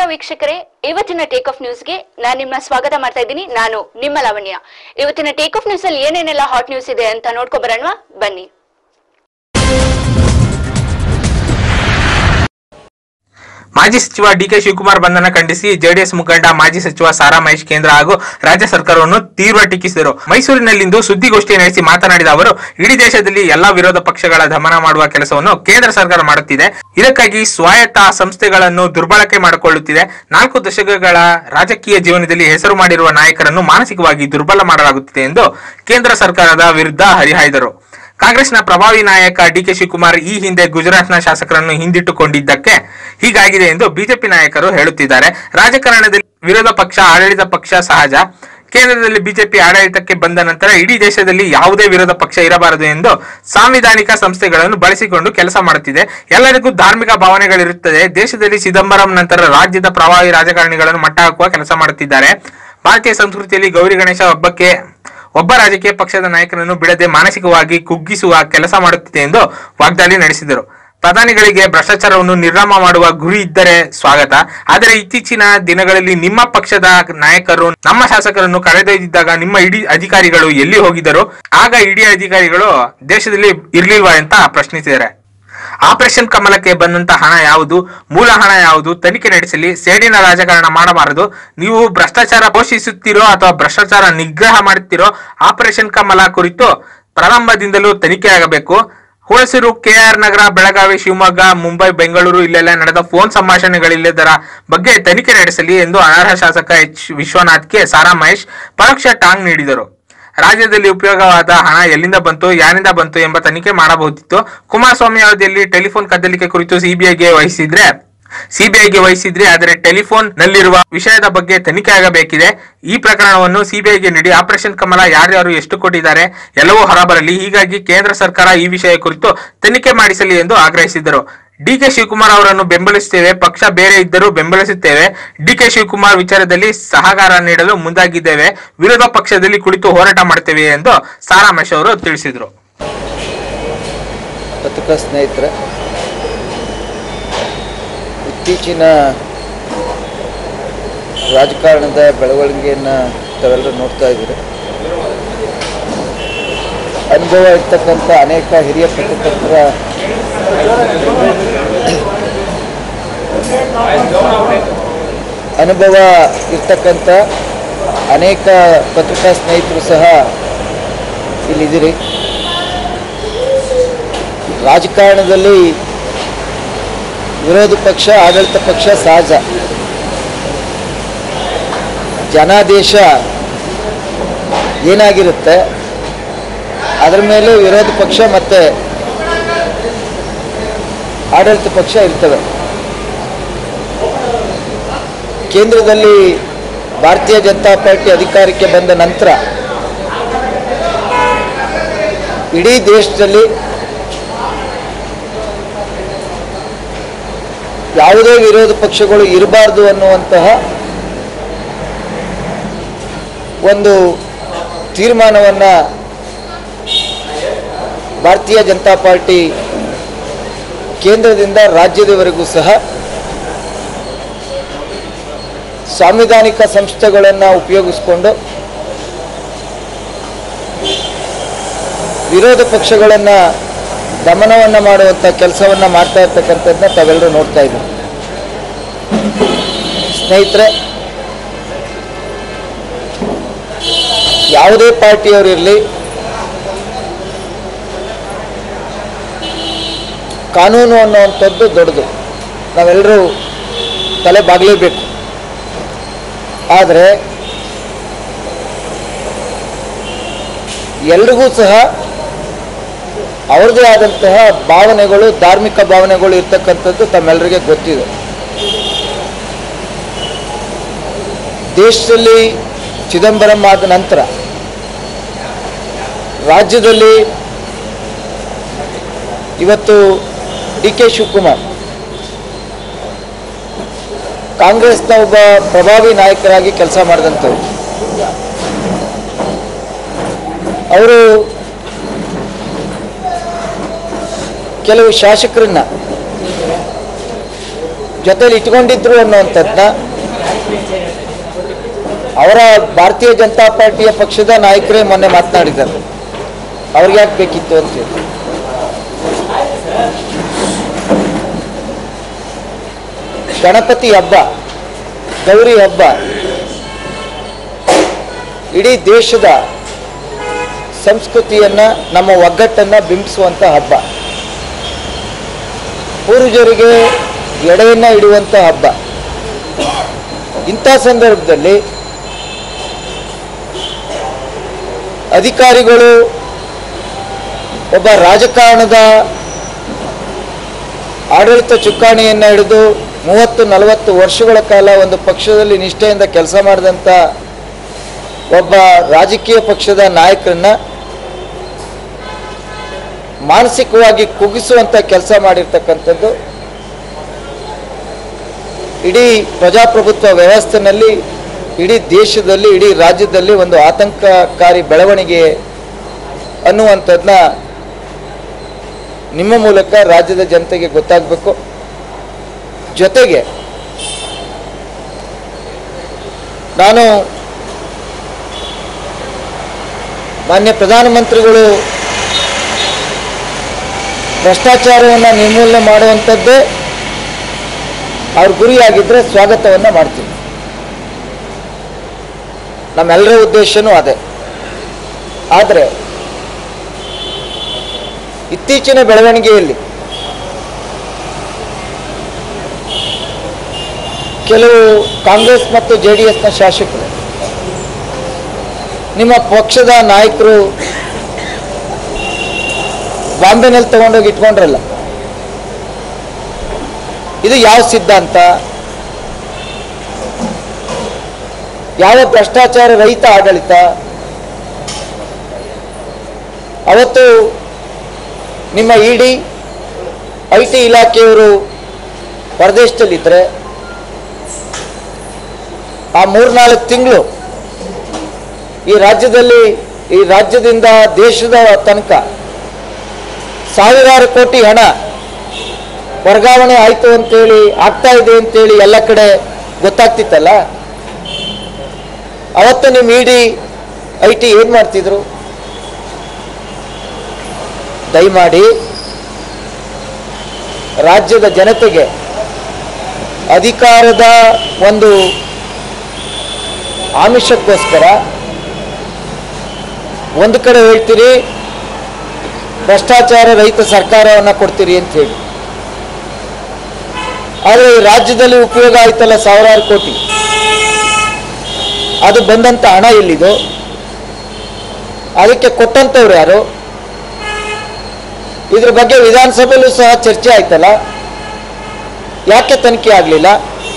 ವೀಕ್ಷಕರೇ ಇವತ್ತಿನ take off ನ್ಯೂಸ್ಗೆ ನಾನು ನಿಮ್ಮ ಸ್ವಾಗತ ಮಾಡ್ತಾ ಇದ್ದೀನಿ ನಾನು ನಿಮ್ಮ ಲಾವಣ್ಯ ಇವತ್ತಿನ ಟೇಕ್ ಆಫ್ ನ್ಯೂಸ್ ಅಲ್ಲಿ ಏನೇನೆಲ್ಲ ಹಾಟ್ ನ್ಯೂಸ್ ಇದೆ ಅಂತ ನೋಡ್ಕೊ ಬರೋಣವಾ ಬನ್ನಿ ಮಾಜಿ ಸಚಿವ ಡಿಕೆ ಶಿವಕುಮಾರ್ ಬಂಧನ ಖಂಡಿಸಿ ಜೆಡಿಎಸ್ ಮುಖಂಡ ಮಾಜಿ ಸಚಿವ ಸಾರಾ ಮಹೇಶ್ ಕೇಂದ್ರ ಹಾಗೂ ರಾಜ್ಯ ಸರ್ಕಾರವನ್ನು ತೀವ್ರ ಟೀಕಿಸಿದರು ಮೈಸೂರಿನಲ್ಲಿಂದು ಸುದ್ದಿಗೋಷ್ಠಿ ನಡೆಸಿ ಮಾತನಾಡಿದ ಅವರು ಇಡೀ ದೇಶದಲ್ಲಿ ಎಲ್ಲಾ ವಿರೋಧ ಪಕ್ಷಗಳ ದಮನ ಮಾಡುವ ಕೆಲಸವನ್ನು ಕೇಂದ್ರ ಸರ್ಕಾರ ಮಾಡುತ್ತಿದೆ ಇದಕ್ಕಾಗಿ ಸ್ವಾಯತ್ತ ಸಂಸ್ಥೆಗಳನ್ನು ದುರ್ಬಳಕೆ ಮಾಡಿಕೊಳ್ಳುತ್ತಿದೆ ನಾಲ್ಕು ದಶಕಗಳ ರಾಜಕೀಯ ಜೀವನದಲ್ಲಿ ಹೆಸರು ಮಾಡಿರುವ ನಾಯಕರನ್ನು ಮಾನಸಿಕವಾಗಿ ದುರ್ಬಲ ಮಾಡಲಾಗುತ್ತಿದೆ ಎಂದು ಕೇಂದ್ರ ಸರ್ಕಾರದ ವಿರುದ್ಧ ಹರಿಹಾಯ್ದರು ಕಾಂಗ್ರೆಸ್ನ ಪ್ರಭಾವಿ ನಾಯಕ ಡಿಕೆ ಶಿವಕುಮಾರ್ ಈ ಹಿಂದೆ ಗುಜರಾತ್ನ ಶಾಸಕರನ್ನು ಹಿಂದಿಟ್ಟುಕೊಂಡಿದ್ದಕ್ಕೆ ಹೀಗಾಗಿದೆ ಎಂದು ಬಿಜೆಪಿ ನಾಯಕರು ಹೇಳುತ್ತಿದ್ದಾರೆ ರಾಜಕಾರಣದಲ್ಲಿ ವಿರೋಧ ಪಕ್ಷ ಆಡಳಿತ ಪಕ್ಷ ಸಹಜ ಕೇಂದ್ರದಲ್ಲಿ ಬಿಜೆಪಿ ಆಡಳಿತಕ್ಕೆ ಬಂದ ನಂತರ ಇಡೀ ದೇಶದಲ್ಲಿ ಯಾವುದೇ ವಿರೋಧ ಪಕ್ಷ ಇರಬಾರದು ಎಂದು ಸಾಂವಿಧಾನಿಕ ಸಂಸ್ಥೆಗಳನ್ನು ಬಳಸಿಕೊಂಡು ಕೆಲಸ ಮಾಡುತ್ತಿದೆ ಎಲ್ಲರಿಗೂ ಧಾರ್ಮಿಕ ಭಾವನೆಗಳಿರುತ್ತದೆ ದೇಶದಲ್ಲಿ ಚಿದಂಬರಂ ನಂತರ ರಾಜ್ಯದ ಪ್ರಭಾವಿ ರಾಜಕಾರಣಿಗಳನ್ನು ಮಟ್ಟ ಹಾಕುವ ಕೆಲಸ ಮಾಡುತ್ತಿದ್ದಾರೆ ಭಾರತೀಯ ಸಂಸ್ಕೃತಿಯಲ್ಲಿ ಗೌರಿ ಗಣೇಶ ಹಬ್ಬಕ್ಕೆ ಒಬ್ಬ ರಾಜಕೀಯ ಪಕ್ಷದ ನಾಯಕರನ್ನು ಬಿಡದೆ ಮಾನಸಿಕವಾಗಿ ಕುಗ್ಗಿಸುವ ಕೆಲಸ ಮಾಡುತ್ತಿದೆ ಎಂದು ವಾಗ್ದಾಳಿ ನಡೆಸಿದರು ಪ್ರಧಾನಿಗಳಿಗೆ ಭ್ರಷ್ಟಾಚಾರವನ್ನು ನಿರ್ನಾಮ ಮಾಡುವ ಗುರಿ ಇದ್ದರೆ ಸ್ವಾಗತ ಆದರೆ ಇತ್ತೀಚಿನ ದಿನಗಳಲ್ಲಿ ನಿಮ್ಮ ಪಕ್ಷದ ನಾಯಕರು ನಮ್ಮ ಶಾಸಕರನ್ನು ಕರೆದೊಯ್ದಿದ್ದಾಗ ನಿಮ್ಮ ಇಡೀ ಅಧಿಕಾರಿಗಳು ಎಲ್ಲಿ ಹೋಗಿದ್ದರು ಆಗ ಇಡೀ ಅಧಿಕಾರಿಗಳು ದೇಶದಲ್ಲಿ ಇರ್ಲಿಲ್ವಾ ಅಂತ ಪ್ರಶ್ನಿಸಿದ್ದಾರೆ ಆಪರೇಷನ್ ಕಮಲಕ್ಕೆ ಬಂದಂತ ಹಣ ಯಾವುದು ಮೂಲ ಹಣ ಯಾವುದು ತನಿಖೆ ನಡೆಸಲಿ ಸೇಡಿನ ರಾಜಕಾರಣ ಮಾಡಬಾರದು ನೀವು ಭ್ರಷ್ಟಾಚಾರ ಪೋಷಿಸುತ್ತೀರೋ ಅಥವಾ ಭ್ರಷ್ಟಾಚಾರ ನಿಗ್ರಹ ಮಾಡುತ್ತೀರೋ ಆಪರೇಷನ್ ಕಮಲ ಕುರಿತು ಪ್ರಾರಂಭದಿಂದಲೂ ತನಿಖೆ ಆಗಬೇಕು ಹುಣಸೂರು ಕೆಆರ್ ನಗರ ಬೆಳಗಾವಿ ಶಿವಮೊಗ್ಗ ಮುಂಬೈ ಬೆಂಗಳೂರು ಇಲ್ಲೆಲ್ಲ ನಡೆದ ಫೋನ್ ಸಂಭಾಷಣೆಗಳಿಲ್ಲದರ ಬಗ್ಗೆ ತನಿಖೆ ನಡೆಸಲಿ ಎಂದು ಅನರ್ಹ ಶಾಸಕ ಎಚ್ ವಿಶ್ವನಾಥ್ಗೆ ಸಾರಾ ಮಹೇಶ್ ಪರೋಕ್ಷ ಟಾಂಗ್ ನೀಡಿದರು ರಾಜ್ಯದಲ್ಲಿ ಉಪಯೋಗವಾದ ಹಣ ಎಲ್ಲಿಂದ ಬಂತು ಯಾರಿಂದ ಬಂತು ಎಂಬ ತನಿಖೆ ಮಾಡಬಹುದಿತ್ತು ಕುಮಾರಸ್ವಾಮಿ ಅವಧಿಯಲ್ಲಿ ಟೆಲಿಫೋನ್ ಕದ್ದಲಿಕೆ ಕುರಿತು ಸಿಬಿಐಗೆ ವಹಿಸಿದ್ರೆ ಸಿಬಿಐಗೆ ವಹಿಸಿದ್ರೆ ಆದರೆ ಟೆಲಿಫೋನ್ ನಲ್ಲಿರುವ ವಿಷಯದ ಬಗ್ಗೆ ತನಿಖೆ ಆಗಬೇಕಿದೆ ಈ ಪ್ರಕರಣವನ್ನು ಸಿಬಿಐಗೆ ನೀಡಿ ಆಪರೇಷನ್ ಕಮಲ ಯಾರ್ಯಾರು ಎಷ್ಟು ಕೊಟ್ಟಿದ್ದಾರೆ ಎಲ್ಲವೂ ಹೊರಬರಲಿ ಹೀಗಾಗಿ ಕೇಂದ್ರ ಸರ್ಕಾರ ಈ ವಿಷಯ ಕುರಿತು ತನಿಖೆ ಮಾಡಿಸಲಿ ಎಂದು ಆಗ್ರಹಿಸಿದರು ಡಿಕೆ ಶಿವಕುಮಾರ್ ಅವರನ್ನು ಬೆಂಬಲಿಸುತ್ತೇವೆ ಪಕ್ಷ ಬೇರೆ ಇದ್ದರೂ ಬೆಂಬಲಿಸುತ್ತೇವೆ ಡಿಕೆ ಶಿವಕುಮಾರ್ ವಿಚಾರದಲ್ಲಿ ಸಹಕಾರ ನೀಡಲು ಮುಂದಾಗಿದ್ದೇವೆ ವಿರೋಧ ಪಕ್ಷದಲ್ಲಿ ಕುಳಿತು ಹೋರಾಟ ಮಾಡ್ತೇವೆ ಎಂದು ಸಾರಾ ಮಹೇಶ್ ಅವರು ತಿಳಿಸಿದರು ಪತ್ರಿಕಾ ಸ್ನೇಹಿತರೆ ಇತ್ತೀಚಿನ ರಾಜಕಾರಣದ ಬೆಳವಣಿಗೆಯನ್ನು ತಾವೆಲ್ಲರೂ ನೋಡ್ತಾ ಇದ್ದೀರಿ ಅನುಭವ ಇರ್ತಕ್ಕಂಥ ಅನೇಕ ಹಿರಿಯ ಪತ್ರಕರ್ತರ ಅನುಭವ ಇರ್ತಕ್ಕಂಥ ಅನೇಕ ಪತ್ರಿಕಾ ಸ್ನೇಹಿತರು ಸಹ ಇಲ್ಲಿದ್ದೀರಿ ರಾಜಕಾರಣದಲ್ಲಿ ವಿರೋಧ ಪಕ್ಷ ಆಡಳಿತ ಪಕ್ಷ ಸಹಜ ಜನಾದೇಶ ಏನಾಗಿರುತ್ತೆ ಅದರ ಮೇಲೆ ವಿರೋಧ ಪಕ್ಷ ಮತ್ತು ಆಡಳಿತ ಪಕ್ಷ ಇರ್ತವೆ ಕೇಂದ್ರದಲ್ಲಿ ಭಾರತೀಯ ಜನತಾ ಪಾರ್ಟಿ ಅಧಿಕಾರಕ್ಕೆ ಬಂದ ನಂತರ ಇಡೀ ದೇಶದಲ್ಲಿ ಯಾವುದೇ ವಿರೋಧ ಪಕ್ಷಗಳು ಇರಬಾರ್ದು ಅನ್ನುವಂತಹ ಒಂದು ತೀರ್ಮಾನವನ್ನು ಭಾರತೀಯ ಜನತಾ ಪಾರ್ಟಿ ಕೇಂದ್ರದಿಂದ ರಾಜ್ಯದವರೆಗೂ ಸಹ ಸಾಂವಿಧಾನಿಕ ಸಂಸ್ಥೆಗಳನ್ನು ಉಪಯೋಗಿಸಿಕೊಂಡು ವಿರೋಧ ಪಕ್ಷಗಳನ್ನು ದಮನವನ್ನು ಮಾಡುವಂಥ ಕೆಲಸವನ್ನು ಮಾಡ್ತಾ ಇರ್ತಕ್ಕಂಥದ್ದನ್ನ ತಾವೆಲ್ಲರೂ ನೋಡ್ತಾ ಇದ್ದೀವಿ ಸ್ನೇಹಿತರೆ ಯಾವುದೇ ಪಾರ್ಟಿಯವರಿರಲಿ ಕಾನೂನು ಅನ್ನುವಂಥದ್ದು ದೊಡ್ಡದು ನಾವೆಲ್ಲರೂ ತಲೆ ಬಾಗಲೇಬೇಕು ಆದರೆ ಎಲ್ರಿಗೂ ಸಹ ಅವ್ರದ್ದೇ ಆದಂತಹ ಭಾವನೆಗಳು ಧಾರ್ಮಿಕ ಭಾವನೆಗಳು ಇರ್ತಕ್ಕಂಥದ್ದು ತಮ್ಮೆಲ್ಲರಿಗೆ ಗೊತ್ತಿದೆ ದೇಶದಲ್ಲಿ ಚಿದಂಬರಂ ಆದ ನಂತರ ರಾಜ್ಯದಲ್ಲಿ ಇವತ್ತು ಡಿ ಕೆ ಶಿವಕುಮಾರ್ ಕಾಂಗ್ರೆಸ್ನ ಒಬ್ಬ ಪ್ರಭಾವಿ ನಾಯಕರಾಗಿ ಕೆಲಸ ಮಾಡಿದಂಥವ್ರು ಅವರು ಕೆಲವು ಶಾಸಕರನ್ನ ಜೊತೆಲಿ ಇಟ್ಕೊಂಡಿದ್ರು ಅನ್ನುವಂಥದ್ದನ್ನ ಅವರ ಭಾರತೀಯ ಜನತಾ ಪಾರ್ಟಿಯ ಪಕ್ಷದ ನಾಯಕರೇ ಮೊನ್ನೆ ಮಾತನಾಡಿದ್ದಾರೆ ಅವ್ರಿಗೆ ಯಾಕೆ ಬೇಕಿತ್ತು ಅಂತೇಳಿ ಗಣಪತಿ ಹಬ್ಬ ಗೌರಿ ಹಬ್ಬ ಇಡೀ ದೇಶದ ಸಂಸ್ಕೃತಿಯನ್ನ ನಮ್ಮ ಒಗ್ಗಟ್ಟನ್ನ ಬಿಂಬಿಸುವಂತ ಹಬ್ಬ ಪೂರ್ವಜರಿಗೆ ಎಡೆಯನ್ನ ಇಡುವಂತ ಹಬ್ಬ ಇಂಥ ಸಂದರ್ಭದಲ್ಲಿ ಅಧಿಕಾರಿಗಳು ಒಬ್ಬ ರಾಜಕಾರಣದ ಆಡಳಿತ ಚುಕ್ಕಾಣಿಯನ್ನು ಹಿಡಿದು ಮೂವತ್ತು ನಲವತ್ತು ವರ್ಷಗಳ ಕಾಲ ಒಂದು ಪಕ್ಷದಲ್ಲಿ ನಿಷ್ಠೆಯಿಂದ ಕೆಲಸ ಮಾಡಿದಂಥ ಒಬ್ಬ ರಾಜಕೀಯ ಪಕ್ಷದ ನಾಯಕರನ್ನ ಮಾನಸಿಕವಾಗಿ ಕುಗ್ಗಿಸುವಂಥ ಕೆಲಸ ಮಾಡಿರ್ತಕ್ಕಂಥದ್ದು ಇಡೀ ಪ್ರಜಾಪ್ರಭುತ್ವ ವ್ಯವಸ್ಥೆನಲ್ಲಿ ಇಡೀ ದೇಶದಲ್ಲಿ ಇಡೀ ರಾಜ್ಯದಲ್ಲಿ ಒಂದು ಆತಂಕಕಾರಿ ಬೆಳವಣಿಗೆ ಅನ್ನುವಂಥದ್ದನ್ನ ನಿಮ್ಮ ಮೂಲಕ ರಾಜ್ಯದ ಜನತೆಗೆ ಗೊತ್ತಾಗಬೇಕು ಜೊತೆಗೆ ನಾನು ಮಾನ್ಯ ಪ್ರಧಾನಮಂತ್ರಿಗಳು ಭ್ರಷ್ಟಾಚಾರವನ್ನು ನಿರ್ಮೂಲನೆ ಮಾಡುವಂಥದ್ದೇ ಅವ್ರ ಗುರಿಯಾಗಿದ್ದರೆ ಸ್ವಾಗತವನ್ನು ಮಾಡ್ತೀನಿ ನಮ್ಮೆಲ್ಲರ ಉದ್ದೇಶನೂ ಅದೇ ಆದರೆ ಇತ್ತೀಚಿನ ಬೆಳವಣಿಗೆಯಲ್ಲಿ ಕೆಲವು ಕಾಂಗ್ರೆಸ್ ಮತ್ತು ಜೆ ಡಿ ಎಸ್ನ ಶಾಸಕರು ನಿಮ್ಮ ಪಕ್ಷದ ನಾಯಕರು ಬಾಂಬೆನಲ್ಲಿ ತಗೊಂಡೋಗಿ ಇಟ್ಕೊಂಡ್ರಲ್ಲ ಇದು ಯಾವ ಸಿದ್ಧಾಂತ ಯಾವ ಭ್ರಷ್ಟಾಚಾರ ರಹಿತ ಆಡಳಿತ ಅವತ್ತು ನಿಮ್ಮ ಇಡಿ ಐ ಟಿ ಇಲಾಖೆಯವರು ಹೊರದೇಶದಲ್ಲಿದ್ದರೆ ಆ ಮೂರ್ನಾಲ್ಕು ತಿಂಗಳು ಈ ರಾಜ್ಯದಲ್ಲಿ ಈ ರಾಜ್ಯದಿಂದ ದೇಶದ ತನಕ ಸಾವಿರಾರು ಕೋಟಿ ಹಣ ವರ್ಗಾವಣೆ ಆಯಿತು ಅಂತೇಳಿ ಆಗ್ತಾ ಇದೆ ಅಂತೇಳಿ ಎಲ್ಲ ಕಡೆ ಗೊತ್ತಾಗ್ತಿತ್ತಲ್ಲ ಅವತ್ತು ನಿಮ್ಮ ಇಡಿ ಐ ಟಿ ಏನು ಮಾಡ್ತಿದ್ರು ದಯಮಾಡಿ ರಾಜ್ಯದ ಜನತೆಗೆ ಅಧಿಕಾರದ ಒಂದು ಆಮಿಷಕ್ಕೋಸ್ಕರ ಒಂದು ಕಡೆ ಹೇಳ್ತೀರಿ ಭ್ರಷ್ಟಾಚಾರ ರಹಿತ ಸರ್ಕಾರವನ್ನು ಕೊಡ್ತೀರಿ ಅಂತ ಹೇಳಿ ಆದರೆ ಈ ರಾಜ್ಯದಲ್ಲಿ ಉಪಯೋಗ ಆಯ್ತಲ್ಲ ಸಾವಿರಾರು ಕೋಟಿ ಅದು ಬಂದಂಥ ಹಣ ಎಲ್ಲಿದು ಅದಕ್ಕೆ ಕೊಟ್ಟಂಥವ್ರು ಯಾರು ಇದ್ರ ಬಗ್ಗೆ ವಿಧಾನಸಭೆಯಲ್ಲೂ ಸಹ ಚರ್ಚೆ ಆಯ್ತಲ್ಲ ಯಾಕೆ ತನಿಖೆ ಆಗಲಿಲ್ಲ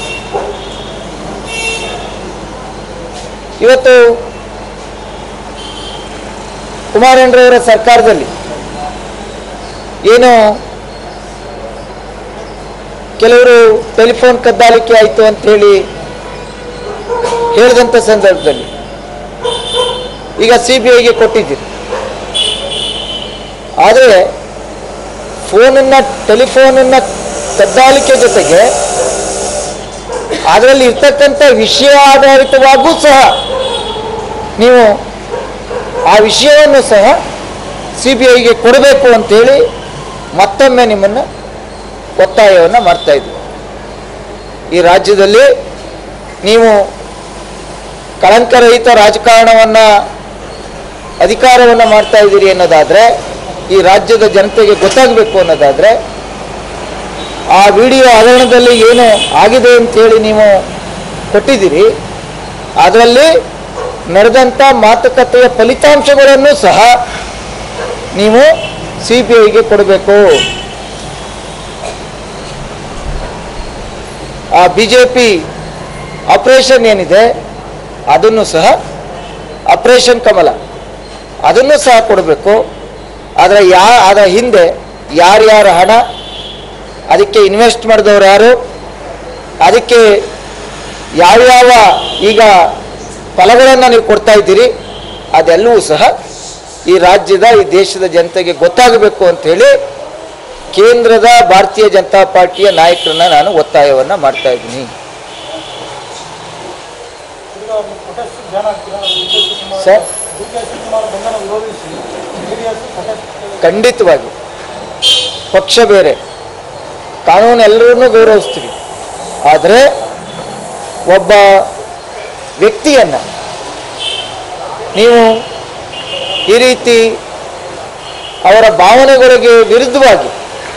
ಇವತ್ತು ಕುಮಾರಣ್ಣರವರ ಸರ್ಕಾರದಲ್ಲಿ ಏನು ಕೆಲವರು ಟೆಲಿಫೋನ್ ಕದ್ದಾಲಿಕೆ ಆಯಿತು ಅಂತ ಹೇಳಿ ಹೇಳಿದಂಥ ಸಂದರ್ಭದಲ್ಲಿ ಈಗ ಸಿ ಬಿ ಐಗೆ ಕೊಟ್ಟಿದ್ದೀರಿ ಆದರೆ ಫೋನನ್ನು ಟೆಲಿಫೋನನ್ನು ಕದ್ದಾಲಿಕೆ ಜೊತೆಗೆ ಅದರಲ್ಲಿ ಇರ್ತಕ್ಕಂಥ ವಿಷಯ ಆಧಾರಿತವಾಗೂ ಸಹ ನೀವು ಆ ವಿಷಯವನ್ನು ಸಹ ಸಿ ಬಿ ಐಗೆ ಕೊಡಬೇಕು ಅಂತೇಳಿ ಮತ್ತೊಮ್ಮೆ ನಿಮ್ಮನ್ನು ಒತ್ತಾಯವನ್ನು ಮಾಡ್ತಾ ಇದ್ವಿ ಈ ರಾಜ್ಯದಲ್ಲಿ ನೀವು ಕಳಂಕರಹಿತ ರಾಜಕಾರಣವನ್ನು ಅಧಿಕಾರವನ್ನು ಮಾಡ್ತಾ ಇದ್ದೀರಿ ಅನ್ನೋದಾದರೆ ಈ ರಾಜ್ಯದ ಜನತೆಗೆ ಗೊತ್ತಾಗಬೇಕು ಅನ್ನೋದಾದರೆ ಆ ವಿಡಿಯೋ ಹಗರಣದಲ್ಲಿ ಏನು ಆಗಿದೆ ಅಂತೇಳಿ ನೀವು ಕೊಟ್ಟಿದ್ದೀರಿ ಅದರಲ್ಲಿ ನಡೆದಂಥ ಮಾತುಕತೆಯ ಫಲಿತಾಂಶಗಳನ್ನು ಸಹ ನೀವು ಸಿ ಬಿ ಐಗೆ ಕೊಡಬೇಕು ಆ ಬಿ ಜೆ ಪಿ ಆಪರೇಷನ್ ಏನಿದೆ ಅದನ್ನು ಸಹ ಆಪರೇಷನ್ ಕಮಲ ಅದನ್ನು ಸಹ ಕೊಡಬೇಕು ಆದರೆ ಯಾ ಅದರ ಹಿಂದೆ ಯಾರ್ಯಾರ ಹಣ ಅದಕ್ಕೆ ಇನ್ವೆಸ್ಟ್ ಮಾಡಿದವ್ರು ಯಾರು ಅದಕ್ಕೆ ಯಾವ್ಯಾವ ಈಗ ಫಲಗಳನ್ನು ನೀವು ಕೊಡ್ತಾ ಇದ್ದೀರಿ ಅದೆಲ್ಲವೂ ಸಹ ಈ ರಾಜ್ಯದ ಈ ದೇಶದ ಜನತೆಗೆ ಗೊತ್ತಾಗಬೇಕು ಅಂಥೇಳಿ ಕೇಂದ್ರದ ಭಾರತೀಯ ಜನತಾ ಪಾರ್ಟಿಯ ನಾಯಕರನ್ನ ನಾನು ಒತ್ತಾಯವನ್ನ ಮಾಡ್ತಾ ಇದ್ದೀನಿ ಈಗ ಒಂದು ಪ್ರೊಟೆಸ್ಟ್ ಜಾನ್ ಆಗ್ತೀರಾ ಡಿ ಕೆ ಶಿವಕುಮಾರ್ ಸರ್ ಡಿ ಕೆ ಶಿವಕುಮಾರ್ ಬಂಧನ ವಿರೋಧಿಸಿ ಜೆಡಿಎಸ್ ಪ್ರೊಟೆಸ್ಟ್ ಖಂಡಿತವಾಗಿ ಪಕ್ಷ ಬೇರೆ ಕಾನೂನು ಎಲ್ಲರನ್ನೂ ಗೌರವಿಸ್ತೀವಿ ಆದರೆ ಒಬ್ಬ ವ್ಯಕ್ತಿಯನ್ನು ನೀವು ಈ ರೀತಿ ಅವರ ಭಾವನೆಗಳಿಗೆ ವಿರುದ್ಧವಾಗಿ